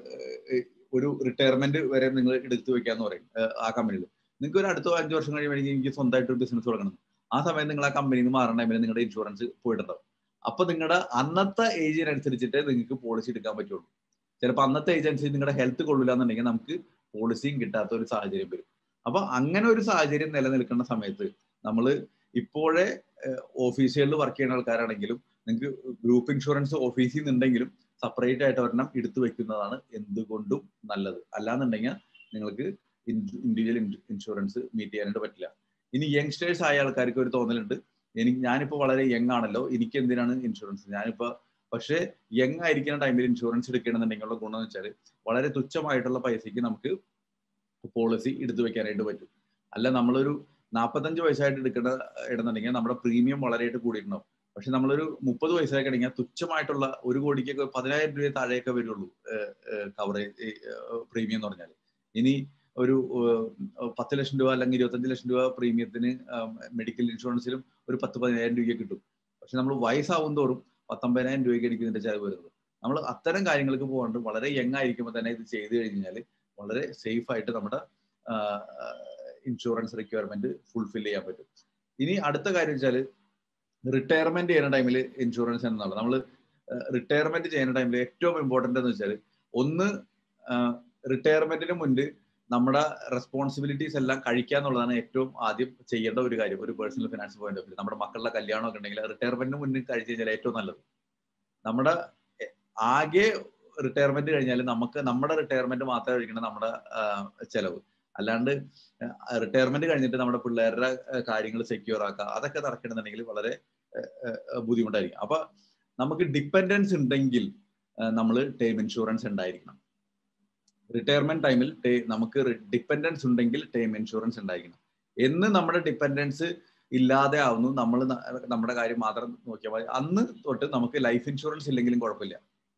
ഒരു റിട്ടയർമെന്റ് വരെ നിങ്ങൾ എടുത്തു വെക്കാന്ന് പറയും ആ കമ്പനിയിൽ നിങ്ങൾക്ക് ഒരു അടുത്ത അഞ്ച് വർഷം കഴിയുമ്പോൾ എനിക്ക് സ്വന്തമായിട്ട് ഒരു ബിസിനസ് തുടങ്ങണം ആ സമയത്ത് നിങ്ങൾ ആ കമ്പനിയിൽ നിന്ന് മാറുന്ന ടൈമിൽ നിങ്ങളുടെ ഇൻഷുറൻസ് പോയിട്ടുണ്ടാവും അപ്പൊ നിങ്ങളുടെ അന്നത്തെ ഏജിനനുസരിച്ചിട്ട് നിങ്ങൾക്ക് പോളിസി എടുക്കാൻ പറ്റുള്ളൂ ചിലപ്പോൾ അന്നത്തെ ഏജ് അനുസരിച്ച് നിങ്ങളുടെ ഹെൽത്ത് കൊള്ളില്ല എന്നുണ്ടെങ്കിൽ നമുക്ക് പോളിസിയും കിട്ടാത്ത ഒരു സാഹചര്യം വരും അപ്പൊ അങ്ങനെ ഒരു സാഹചര്യം നിലനിൽക്കുന്ന സമയത്ത് നമ്മൾ ഇപ്പോഴേ ഓഫീസുകളിൽ വർക്ക് ചെയ്യുന്ന ആൾക്കാരാണെങ്കിലും നിങ്ങൾക്ക് ഗ്രൂപ്പ് ഇൻഷുറൻസ് ഓഫീസിൽ നിന്നുണ്ടെങ്കിലും സെപ്പറേറ്റ് ആയിട്ട് ഒരെണ്ണം എടുത്തു വെക്കുന്നതാണ് എന്തുകൊണ്ടും നല്ലത് അല്ലാന്നുണ്ടെങ്കിൽ നിങ്ങൾക്ക് ഇൻഡിവിജ്വൽ ഇൻഷുറൻസ് മീറ്റ് ചെയ്യാനായിട്ട് പറ്റില്ല ഇനി യങ്സ്റ്റേഴ്സ് ആയ ആൾക്കാർക്ക് ഒരു തോന്നലുണ്ട് എനിക്ക് ഞാനിപ്പോൾ വളരെ യങ് ആണല്ലോ എനിക്ക് എന്തിനാണ് ഇൻഷുറൻസ് ഞാനിപ്പോൾ പക്ഷേ യങ് ആയിരിക്കുന്ന ടൈമിൽ ഇൻഷുറൻസ് എടുക്കണമെന്നുണ്ടെങ്കിലുള്ള ഗുണം എന്ന് വെച്ചാൽ വളരെ തുച്ഛമായിട്ടുള്ള പൈസയ്ക്ക് നമുക്ക് പോളിസി എടുത്തു വെക്കാനായിട്ട് പറ്റും അല്ല നമ്മളൊരു നാൽപ്പത്തഞ്ച് വയസ്സായിട്ട് എടുക്കുന്ന ഇടുന്നുണ്ടെങ്കിൽ നമ്മുടെ പ്രീമിയം വളരെയായിട്ട് കൂടിയിട്ടുണ്ടാവും പക്ഷെ നമ്മളൊരു മുപ്പത് വയസ്സായി കഴിഞ്ഞാൽ തുച്ഛമായിട്ടുള്ള ഒരു കോടിക്കൊക്കെ പതിനായിരം രൂപ താഴെയൊക്കെ വരുള്ളൂ കവറേജ് പ്രീമിയം എന്ന് പറഞ്ഞാൽ ഇനി ഒരു പത്ത് ലക്ഷം രൂപ അല്ലെങ്കിൽ ഇരുപത്തഞ്ച് ലക്ഷം രൂപ പ്രീമിയത്തിന് മെഡിക്കൽ ഇൻഷുറൻസിലും ഒരു പത്ത് പതിനായിരം രൂപ കിട്ടും പക്ഷെ നമ്മൾ വയസ്സാവും തോറും പത്തൊമ്പതിനായിരം രൂപയ്ക്ക് ആയിരിക്കും ഇതിന്റെ ചെലവ് വരുന്നത് നമ്മൾ അത്തരം കാര്യങ്ങൾക്ക് പോകാണ്ട് വളരെ യങ് ആയിരിക്കുമ്പോൾ തന്നെ ഇത് ചെയ്തു കഴിഞ്ഞാൽ വളരെ സേഫ് ആയിട്ട് നമ്മുടെ ഇൻഷുറൻസ് റിക്വയർമെന്റ് ഫുൾഫിൽ ചെയ്യാൻ പറ്റും ഇനി അടുത്ത കാര്യം വെച്ചാൽ റിട്ടയർമെന്റ് ചെയ്യുന്ന ടൈമിൽ ഇൻഷുറൻസ് എന്നുള്ളത് നമ്മൾ റിട്ടയർമെന്റ് ചെയ്യുന്ന ടൈമിൽ ഏറ്റവും ഇമ്പോർട്ടന്റ് എന്ന് വെച്ചാൽ ഒന്ന് റിട്ടയർമെന്റിന് മുൻപ് നമ്മുടെ റെസ്പോൺസിബിലിറ്റീസ് എല്ലാം കഴിക്കുക എന്നുള്ളതാണ് ഏറ്റവും ആദ്യം ചെയ്യേണ്ട ഒരു കാര്യം ഒരു personal finance point of view നമ്മുടെ മക്കളുടെ കല്യാണം ഒക്കെ ഉണ്ടെങ്കിൽ റിട്ടയർമെന്റിന് മുന്നിൽ കഴിച്ചു കഴിഞ്ഞാൽ ഏറ്റവും നല്ലത് നമ്മുടെ ആകെ റിട്ടയർമെന്റ് കഴിഞ്ഞാൽ നമുക്ക് നമ്മുടെ റിട്ടയർമെന്റ് മാത്രമേ കഴിക്കണം നമ്മുടെ ചെലവ് അല്ലാണ്ട് റിട്ടയർമെന്റ് കഴിഞ്ഞിട്ട് നമ്മുടെ പിള്ളേരുടെ കാര്യങ്ങൾ സെക്യൂർ ആക്കുക അതൊക്കെ നടക്കണമെന്നുണ്ടെങ്കിൽ വളരെ ബുദ്ധിമുട്ടായിരിക്കും അപ്പൊ നമുക്ക് ഡിപ്പെൻഡൻസ് ഉണ്ടെങ്കിൽ നമ്മൾ ടേം ഇൻഷുറൻസ് ഉണ്ടായിരിക്കണം റിട്ടയർമെന്റ് ടൈമിൽ നമുക്ക് ഡിപ്പെൻഡൻസ് ഉണ്ടെങ്കിൽ ടേം ഇൻഷുറൻസ് ഉണ്ടായിരിക്കണം എന്ന് നമ്മുടെ ഡിപ്പെൻഡൻസ് ഇല്ലാതെ ആവുന്നു നമ്മൾ നമ്മുടെ കാര്യം മാത്രം നോക്കിയാൽ മതി അന്ന് തൊട്ട് നമുക്ക് ലൈഫ് ഇൻഷുറൻസ് ഇല്ലെങ്കിലും കുഴപ്പമില്ല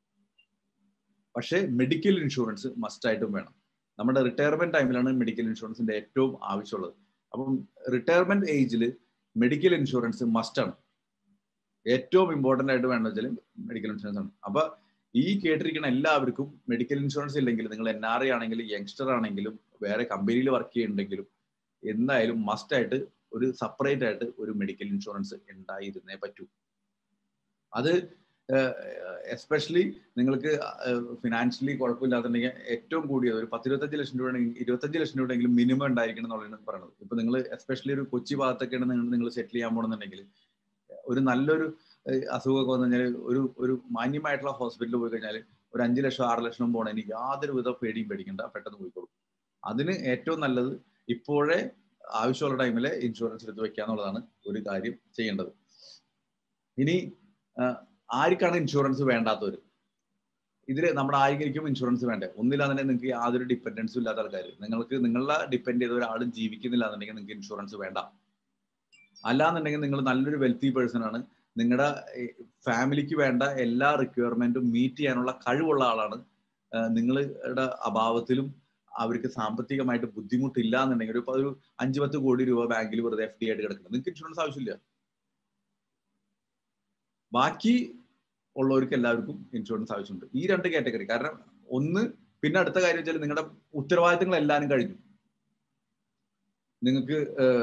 പക്ഷേ മെഡിക്കൽ ഇൻഷുറൻസ് മസ്റ്റ് ആയിട്ടും വേണം നമ്മുടെ റിട്ടയർമെന്റ് ടൈമിലാണ് മെഡിക്കൽ ഇൻഷുറൻസിന്റെ ഏറ്റവും ആവശ്യമുള്ളത് അപ്പം റിട്ടയർമെന്റ് ഏജിൽ മെഡിക്കൽ ഇൻഷുറൻസ് മസ്റ്റ് ആണ് ഏറ്റവും ഇമ്പോർട്ടന്റ് ആയിട്ട് വേണമെന്ന് വെച്ചാൽ മെഡിക്കൽ ഇൻഷുറൻസ് ആണ് അപ്പൊ ഈ കേട്ടിരിക്കുന്ന എല്ലാവർക്കും മെഡിക്കൽ ഇൻഷുറൻസ് ഇല്ലെങ്കിൽ നിങ്ങൾ എൻ ആർ ഐ ആണെങ്കിലും യങ്സ്റ്റർ ആണെങ്കിലും വേറെ കമ്പനിയിൽ വർക്ക് ചെയ്യുന്നുണ്ടെങ്കിലും എന്തായാലും മസ്റ്റ് ആയിട്ട് ഒരു സെപ്പറേറ്റ് ആയിട്ട് ഒരു മെഡിക്കൽ ഇൻഷുറൻസ് ഉണ്ടായിരുന്നേ പറ്റൂ അത് എസ്പെഷ്യലി നിങ്ങൾക്ക് ഫിനാൻഷ്യലി കുഴപ്പമില്ലാത്തുണ്ടെങ്കിൽ ഏറ്റവും കൂടിയത് ഒരു പത്തിരുപത്തഞ്ച് ലക്ഷം രൂപ ഇരുപത്തഞ്ച് ലക്ഷം രൂപയെങ്കിലും മിനിമം ഉണ്ടായിരിക്കണം എന്നുള്ളതാണ് പറയുന്നത് ഇപ്പൊ നിങ്ങൾ എസ്പെഷ്യലി ഒരു കൊച്ചി ഭാഗത്തൊക്കെയാണ് നിങ്ങൾ നിങ്ങൾ സെറ്റിൽ ചെയ്യാൻ പോകണമെന്നുണ്ടെങ്കിൽ ഒരു നല്ലൊരു അസുഖമൊക്കെ വന്നു കഴിഞ്ഞാൽ ഒരു ഒരു മാന്യമായിട്ടുള്ള ഹോസ്പിറ്റലിൽ പോയി കഴിഞ്ഞാൽ ഒരു അഞ്ച് ലക്ഷം ആറ് ലക്ഷം പോകണമെങ്കിൽ യാതൊരു വിധ പേടിയും പേടിക്കണ്ട പെട്ടെന്ന് പോയിക്കോളും അതിന് ഏറ്റവും നല്ലത് ഇപ്പോഴേ ആവശ്യമുള്ള ടൈമിൽ ഇൻഷുറൻസ് എടുത്ത് വെക്കുക എന്നുള്ളതാണ് ഒരു കാര്യം ചെയ്യേണ്ടത് ഇനി ആർക്കാണ് ഇൻഷുറൻസ് വേണ്ടാത്തവർ ഇതിൽ നമ്മുടെ ആർക്കും ഇൻഷുറൻസ് വേണ്ടേ ഒന്നില്ലാതെ തന്നെ നിങ്ങൾക്ക് യാതൊരു ഡിപ്പെൻഡൻസും ഇല്ലാത്ത ആൾക്കാർ നിങ്ങൾക്ക് നിങ്ങളെ ഡിപ്പെൻഡ് ചെയ്ത ഒരാളും ജീവിക്കുന്നില്ല എന്നുണ്ടെങ്കിൽ നിങ്ങൾക്ക് ഇൻഷുറൻസ് വേണ്ട അല്ലാന്നുണ്ടെങ്കിൽ നിങ്ങൾ നല്ലൊരു വെൽത്തി പേഴ്സൺ ആണ് നിങ്ങളുടെ ഫാമിലിക്ക് വേണ്ട എല്ലാ റിക്വയർമെന്റും മീറ്റ് ചെയ്യാനുള്ള കഴിവുള്ള ആളാണ് നിങ്ങളുടെ അഭാവത്തിലും അവർക്ക് സാമ്പത്തികമായിട്ട് ബുദ്ധിമുട്ടില്ല എന്നുണ്ടെങ്കിൽ ഇപ്പൊ ഒരു അഞ്ചു പത്ത് കോടി രൂപ ബാങ്കിൽ വെറുതെ എഫ് ഡി ആയിട്ട് കിടക്കുന്നത് നിങ്ങൾക്ക് ഇൻഷുറൻസ് ആവശ്യമില്ല ബാക്കി ഉള്ളവർക്ക് എല്ലാവർക്കും ഇൻഷുറൻസ് ആവശ്യമുണ്ട് ഈ രണ്ട് കാറ്റഗറി കാരണം ഒന്ന് പിന്നെ അടുത്ത കാര്യം വെച്ചാൽ നിങ്ങളുടെ ഉത്തരവാദിത്തങ്ങൾ എല്ലാവരും കഴിഞ്ഞു നിങ്ങൾക്ക്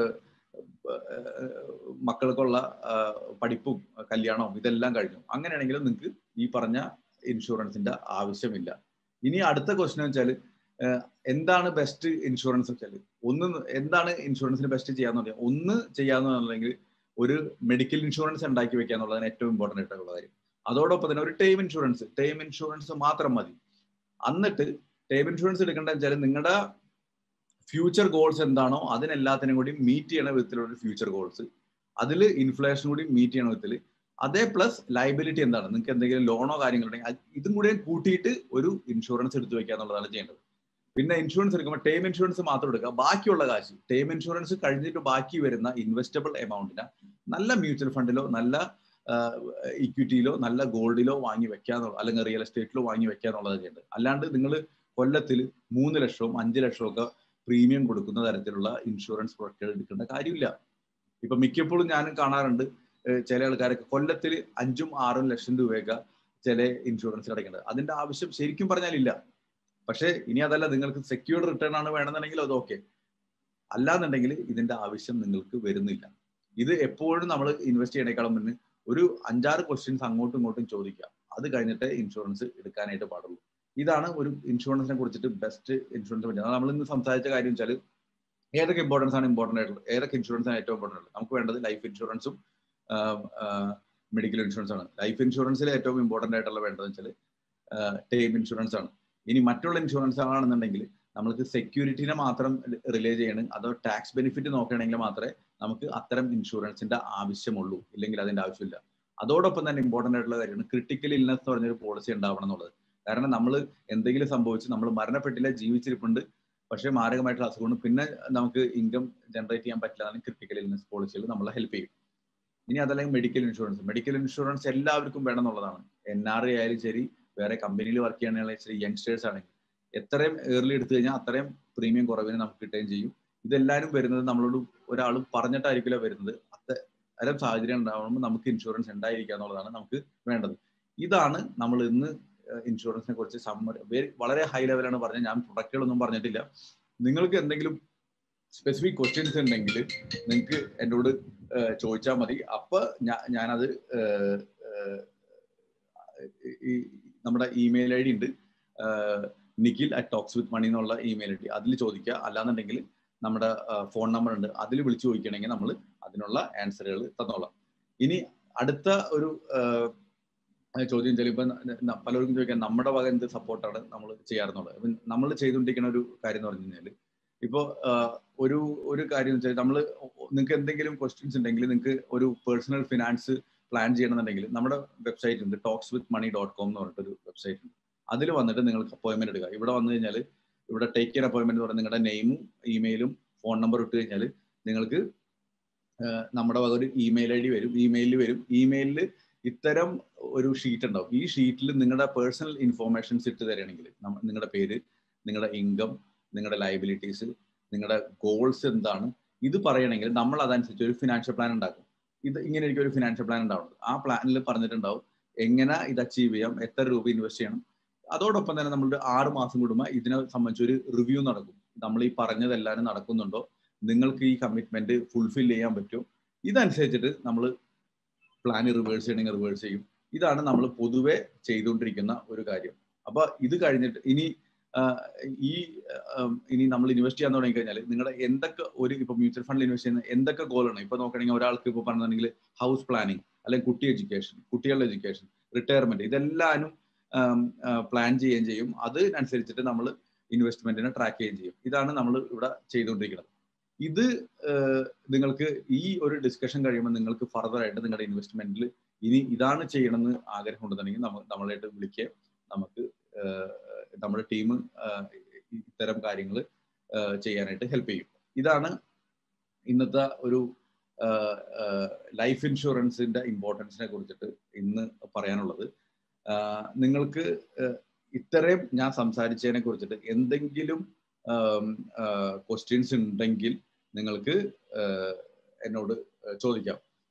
മക്കൾക്കുള്ള പഠിപ്പും കല്യാണവും ഇതെല്ലാം കഴിഞ്ഞു അങ്ങനെയാണെങ്കിൽ നിങ്ങൾക്ക് ഈ പറഞ്ഞ ഇൻഷുറൻസിന്റെ ആവശ്യമില്ല ഇനി അടുത്ത ക്വസ്റ്റൻ വെച്ചാൽ എന്താണ് ബെസ്റ്റ് ഇൻഷുറൻസ് വെച്ചാൽ ഒന്ന് എന്താണ് ഇൻഷുറൻസിന് ബെസ്റ്റ് ചെയ്യാന്ന് പറഞ്ഞാൽ ഒന്ന് ചെയ്യാന്നുണ്ടെങ്കിൽ ഒരു മെഡിക്കൽ ഇൻഷുറൻസ് ഉണ്ടാക്കി വെക്കുക എന്നുള്ളതാണ് ഏറ്റവും ഇമ്പോർട്ടൻ്റ് ആയിട്ടുള്ള കാര്യം അതോടൊപ്പം തന്നെ ഒരു ടേം ഇൻഷുറൻസ് ടേം ഇൻഷുറൻസ് മാത്രം മതി എന്നിട്ട് ടേം ഇൻഷുറൻസ് എടുക്കേണ്ട വെച്ചാൽ നിങ്ങളുടെ ഫ്യൂച്ചർ ഗോൾസ് എന്താണോ അതിനെല്ലാത്തിനും കൂടി മീറ്റ് ചെയ്യണ വിധത്തിലുള്ള ഒരു ഫ്യൂച്ചർ ഗോൾസ് അതിൽ ഇൻഫ്ലേഷൻ കൂടി മീറ്റ് ചെയ്യണ വിധത്തിൽ അതേ പ്ലസ് ലൈബിലിറ്റി എന്താണ് നിങ്ങൾക്ക് എന്തെങ്കിലും ലോണോ കാര്യങ്ങളുണ്ടെങ്കിൽ ഇതും കൂടി കൂട്ടിയിട്ട് ഒരു ഇൻഷുറൻസ് എടുത്തു വെക്കുക എന്നുള്ളതാണ് ചെയ്യേണ്ടത് പിന്നെ ഇൻഷുറൻസ് എടുക്കുമ്പോൾ ടേം ഇൻഷുറൻസ് മാത്രം എടുക്കുക ബാക്കിയുള്ള കാശ് ടേം ഇൻഷുറൻസ് കഴിഞ്ഞിട്ട് ബാക്കി വരുന്ന ഇൻവെസ്റ്റബിൾ എമൗണ്ടിന് നല്ല മ്യൂച്വൽ ഫണ്ടിലോ നല്ല ഇക്വിറ്റിയിലോ നല്ല ഗോൾഡിലോ വാങ്ങി വെക്കാന്നുള്ള അല്ലെങ്കിൽ റിയൽ എസ്റ്റേറ്റിലോ വാങ്ങി വെക്കാന്നുള്ളത് ചെയ്യേണ്ടത് അല്ലാണ്ട് നിങ്ങൾ കൊല്ലത്തിൽ മൂന്ന് ലക്ഷവും അഞ്ച് ലക്ഷവും ഒക്കെ പ്രീമിയം കൊടുക്കുന്ന തരത്തിലുള്ള ഇൻഷുറൻസ് പ്രൊഡക്റ്റുകൾ എടുക്കേണ്ട കാര്യമില്ല ഇപ്പൊ മിക്കപ്പോഴും ഞാൻ കാണാറുണ്ട് ചില ആൾക്കാരൊക്കെ കൊല്ലത്തിൽ അഞ്ചും ആറും ലക്ഷം രൂപയൊക്കെ ചില ഇൻഷുറൻസ് അടയ്ക്കേണ്ടത് അതിന്റെ ആവശ്യം ശരിക്കും പറഞ്ഞാൽ ഇല്ല പക്ഷേ ഇനി അതല്ല നിങ്ങൾക്ക് സെക്യൂർഡ് റിട്ടേൺ ആണ് വേണമെന്നുണ്ടെങ്കിൽ അത് ഓക്കെ അല്ലാന്നുണ്ടെങ്കിൽ ഇതിന്റെ ആവശ്യം നിങ്ങൾക്ക് വരുന്നില്ല ഇത് എപ്പോഴും നമ്മൾ ഇൻവെസ്റ്റ് ചെയ്യണേക്കാളും മുന്നേ ഒരു അഞ്ചാറ് ക്വസ്റ്റ്യൻസ് അങ്ങോട്ടും ഇങ്ങോട്ടും ചോദിക്കുക അത് കഴിഞ്ഞിട്ട് ഇൻഷുറൻസ് എടുക്കാനായിട്ട് പാടുള്ളൂ ഇതാണ് ഒരു ഇൻഷുറൻസിനെ കുറിച്ചിട്ട് ബെസ്റ്റ് ഇൻഷുറൻസ് പറ്റുന്നത് നമ്മൾ ഇന്ന് സംസാരിച്ച കാര്യം വെച്ചാൽ ഏതൊക്കെ ഇമ്പോർട്ടൻസ് ആണ് ഇമ്പോർട്ടൻ്റ് ആയിട്ടുള്ളത് ഏതൊക്കെ ഇൻഷുറൻസ് ആണ് ഏറ്റവും ഇമ്പോർട്ടൻ്റ് ഉള്ളത് നമുക്ക് വേണ്ടത് ലൈഫ് ഇൻഷുറൻസും മെഡിക്കൽ ഇൻഷുറൻസ് ആണ് ലൈഫ് ഇൻഷുറൻസിൽ ഏറ്റവും ഇമ്പോർട്ടൻ്റ് ആയിട്ടുള്ള വേണ്ടതെന്ന് വെച്ചാൽ ടേം ഇൻഷുറൻസ് ആണ് ഇനി മറ്റുള്ള ഇൻഷുറൻസ് ആണെന്നുണ്ടെങ്കിൽ നമ്മൾക്ക് സെക്യൂരിറ്റിനെ മാത്രം റിലേ ചെയ്യണം അതോ ടാക്സ് ബെനിഫിറ്റ് നോക്കുകയാണെങ്കിൽ മാത്രമേ നമുക്ക് അത്തരം ഇൻഷുറൻസിന്റെ ആവശ്യമുള്ളൂ ഇല്ലെങ്കിൽ അതിന്റെ ആവശ്യമില്ല അതോടൊപ്പം തന്നെ ഇമ്പോർട്ടൻ്റ് ആയിട്ടുള്ള കാര്യമാണ് ക്രിട്ടിക്കൽ ഇൽനെസ് എന്ന് പറഞ്ഞൊരു പോളിസി ഉണ്ടാവണം എന്നുള്ളത് കാരണം നമ്മൾ എന്തെങ്കിലും സംഭവിച്ച് നമ്മൾ മരണപ്പെട്ടില്ല ജീവിച്ചിരിപ്പുണ്ട് പക്ഷേ മാരകമായിട്ടുള്ള അസുഖമാണ് പിന്നെ നമുക്ക് ഇൻകം ജനറേറ്റ് ചെയ്യാൻ പറ്റില്ല എന്നാണ് ക്രിട്ടിക്കൽ ഇൽനെസ് പോളിസികൾ നമ്മളെ ഹെൽപ്പ് ചെയ്യും ഇനി അതല്ലെങ്കിൽ മെഡിക്കൽ ഇൻഷുറൻസ് മെഡിക്കൽ ഇൻഷുറൻസ് എല്ലാവർക്കും വേണം എന്നുള്ളതാണ് എൻ ആർ ഐ ആയാലും ശരി വേറെ കമ്പനിയിൽ വർക്ക് ചെയ്യുകയാണെങ്കിൽ ശരി യങ്സ്റ്റേഴ്സ് ആണെങ്കിൽ എത്രയും ഏർലി എടുത്തു കഴിഞ്ഞാൽ അത്രയും പ്രീമിയം കുറവിന് നമുക്ക് കിട്ടുകയും ചെയ്യും ഇതെല്ലാവരും വരുന്നത് നമ്മളോട് ഒരാൾ പറഞ്ഞിട്ടായിരിക്കില്ല വരുന്നത് അത്തരം സാഹചര്യം ഉണ്ടാവുമ്പോൾ നമുക്ക് ഇൻഷുറൻസ് ഉണ്ടായിരിക്കുക എന്നുള്ളതാണ് നമുക്ക് വേണ്ടത് ഇതാണ് നമ്മൾ ഇന്ന് ഇൻഷുറൻസിനെ കുറിച്ച് സമ്മറി വളരെ ഹൈ ലെവലാണ് പറഞ്ഞത് ഞാൻ പ്രൊഡക്റ്റുകളൊന്നും പറഞ്ഞിട്ടില്ല നിങ്ങൾക്ക് എന്തെങ്കിലും സ്പെസിഫിക് ക്വസ്റ്റ്യൻസ് ഉണ്ടെങ്കിൽ നിങ്ങൾക്ക് എന്നോട് ചോദിച്ചാൽ മതി അപ്പൊ ഞാനത് ഈ നമ്മുടെ ഇമെയിൽ ഐ ഡി ഉണ്ട് Nikhil at talks with money എന്നുള്ള ഇമെയിൽ ഐ ഡി അതിൽ ചോദിക്കുക അല്ലാന്നുണ്ടെങ്കിൽ നമ്മുടെ ഫോൺ നമ്പർ ഉണ്ട് അതിൽ വിളിച്ചു ചോദിക്കണമെങ്കിൽ നമ്മൾ അതിനുള്ള ആൻസറുകൾ തന്നോളാം ഇനി അടുത്ത ഒരു ചോദ്യം വെച്ചാൽ ഇപ്പം പലർക്കും ചോദിക്കാൻ നമ്മുടെ വക എന്ത് സപ്പോർട്ടാണ് നമ്മൾ ചെയ്യാറുള്ളത് ഇപ്പം നമ്മൾ ചെയ്തുകൊണ്ടിരിക്കുന്ന ഒരു കാര്യം എന്ന് പറഞ്ഞു കഴിഞ്ഞാൽ ഇപ്പോൾ ഒരു ഒരു കാര്യം വെച്ചാൽ നമ്മൾ നിങ്ങൾക്ക് എന്തെങ്കിലും ക്വസ്റ്റ്യൻസ് ഉണ്ടെങ്കിൽ നിങ്ങൾക്ക് ഒരു പേഴ്സണൽ ഫിനാൻസ് പ്ലാൻ ചെയ്യണമെന്നുണ്ടെങ്കിൽ നമ്മുടെ വെബ്സൈറ്റ് ഉണ്ട് talks with money dot com എന്ന് പറഞ്ഞിട്ടൊരു വെബ്സൈറ്റ് ഉണ്ട് അതിൽ വന്നിട്ട് നിങ്ങൾക്ക് അപ്പോയിൻമെന്റ് എടുക്കുക ഇവിടെ വന്നു കഴിഞ്ഞാൽ ഇവിടെ ടേക്ക് എൻ അപ്പോയിൻമെന്റ് എന്ന് പറഞ്ഞാൽ നിങ്ങളുടെ നെയിമും ഇമെയിലും ഫോൺ നമ്പർ ഇട്ട് കഴിഞ്ഞാൽ നിങ്ങൾക്ക് നമ്മുടെ വക ഒരു ഇമെയിൽ ഐ ഡി വരും ഇമെയിലിൽ വരും ഇമെയിലിൽ ഇത്തരം ഒരു ഷീറ്റ് ഉണ്ടാവും ഈ ഷീറ്റിൽ നിങ്ങളുടെ പേഴ്സണൽ ഇൻഫോർമേഷൻസ് ഇട്ട് തരികയാണെങ്കിൽ നിങ്ങളുടെ പേര് നിങ്ങളുടെ ഇൻകം നിങ്ങളുടെ ലൈബിലിറ്റീസ് നിങ്ങളുടെ ഗോൾസ് എന്താണ് ഇത് പറയണമെങ്കിൽ നമ്മൾ അതനുസരിച്ച് ഒരു ഫിനാൻഷ്യൽ പ്ലാൻ ഉണ്ടാക്കും ഇത് ഇങ്ങനെ എനിക്ക് ഒരു ഫിനാൻഷ്യൽ പ്ലാൻ ഉണ്ടാവുന്നത് ആ പ്ലാനിൽ പറഞ്ഞിട്ടുണ്ടാവും എങ്ങനെ ഇത് അച്ചീവ് ചെയ്യാം എത്ര രൂപ ഇൻവെസ്റ്റ് ചെയ്യണം അതോടൊപ്പം തന്നെ നമ്മളുടെ ആറ് മാസം കൂടുമ്പോൾ ഇതിനെ സംബന്ധിച്ച് ഒരു റിവ്യൂ നടക്കും നമ്മൾ ഈ പറഞ്ഞതെല്ലാവരും നടക്കുന്നുണ്ടോ നിങ്ങൾക്ക് ഈ കമ്മിറ്റ്മെന്റ് ഫുൾഫിൽ ചെയ്യാൻ പറ്റുമോ ഇതനുസരിച്ചിട്ട് നമ്മൾ പ്ലാൻ റിവേഴ്സ് ചെയ്യണമെങ്കിൽ റിവേഴ്സ് ചെയ്യും ഇതാണ് നമ്മൾ പൊതുവെ ചെയ്തുകൊണ്ടിരിക്കുന്ന ഒരു കാര്യം അപ്പൊ ഇത് കഴിഞ്ഞിട്ട് ഇനി ഈ ഇനി നമ്മൾ ഇൻവെസ്റ്റ് ചെയ്യാൻ തുടങ്ങി കഴിഞ്ഞാൽ നിങ്ങളുടെ എന്തൊക്കെ ഒരു ഇപ്പൊ മ്യൂച്വൽ ഫണ്ടിൽ ഇൻവെസ്റ്റ് ചെയ്യുന്ന എന്തൊക്കെ ഗോളാണ് ഇപ്പൊ നോക്കണമെങ്കിൽ ഒരാൾക്ക് ഇപ്പൊ പറഞ്ഞിട്ടുണ്ടെങ്കിൽ ഹൗസ് പ്ലാനിങ് അല്ലെങ്കിൽ കുട്ടി എഡ്യൂക്കേഷൻ കുട്ടികളുടെ എഡ്യൂക്കേഷൻ റിട്ടയർമെന്റ് ഇതെല്ലാനും പ്ലാൻ ചെയ്യുകയും ചെയ്യും അതിനനുസരിച്ചിട്ട് നമ്മൾ ഇൻവെസ്റ്റ്മെന്റിനെ ട്രാക്ക് ചെയ്യുകയും ചെയ്യും ഇതാണ് നമ്മൾ ഇവിടെ ചെയ്തുകൊണ്ടിരിക്കുന്നത് ഇത് നിങ്ങൾക്ക് ഈ ഒരു ഡിസ്കഷൻ കഴിയുമ്പോൾ നിങ്ങൾക്ക് ഫർദർ ആയിട്ട് നിങ്ങളുടെ ഇൻവെസ്റ്റ്മെന്റിൽ ഇനി ഇതാണ് ചെയ്യണമെന്ന് ആഗ്രഹം ഉണ്ടെന്നുണ്ടെങ്കിൽ നമ്മൾ നമ്മളായിട്ട് വിളിക്കുക നമുക്ക് നമ്മുടെ ടീം ഇത്തരം കാര്യങ്ങൾ ചെയ്യാനായിട്ട് ഹെൽപ്പ് ചെയ്യും ഇതാണ് ഇന്നത്തെ ഒരു ലൈഫ് ഇൻഷുറൻസിന്റെ ഇമ്പോർട്ടൻസിനെ കുറിച്ചിട്ട് ഇന്ന് പറയാനുള്ളത് നിങ്ങൾക്ക് ഇത്രയും ഞാൻ സംസാരിച്ചതിനെ കുറിച്ചിട്ട് എന്തെങ്കിലും ക്വസ്റ്റ്യൻസ് ഉണ്ടെങ്കിൽ നിങ്ങൾക്ക് എന്നോട് ചോദിക്കാം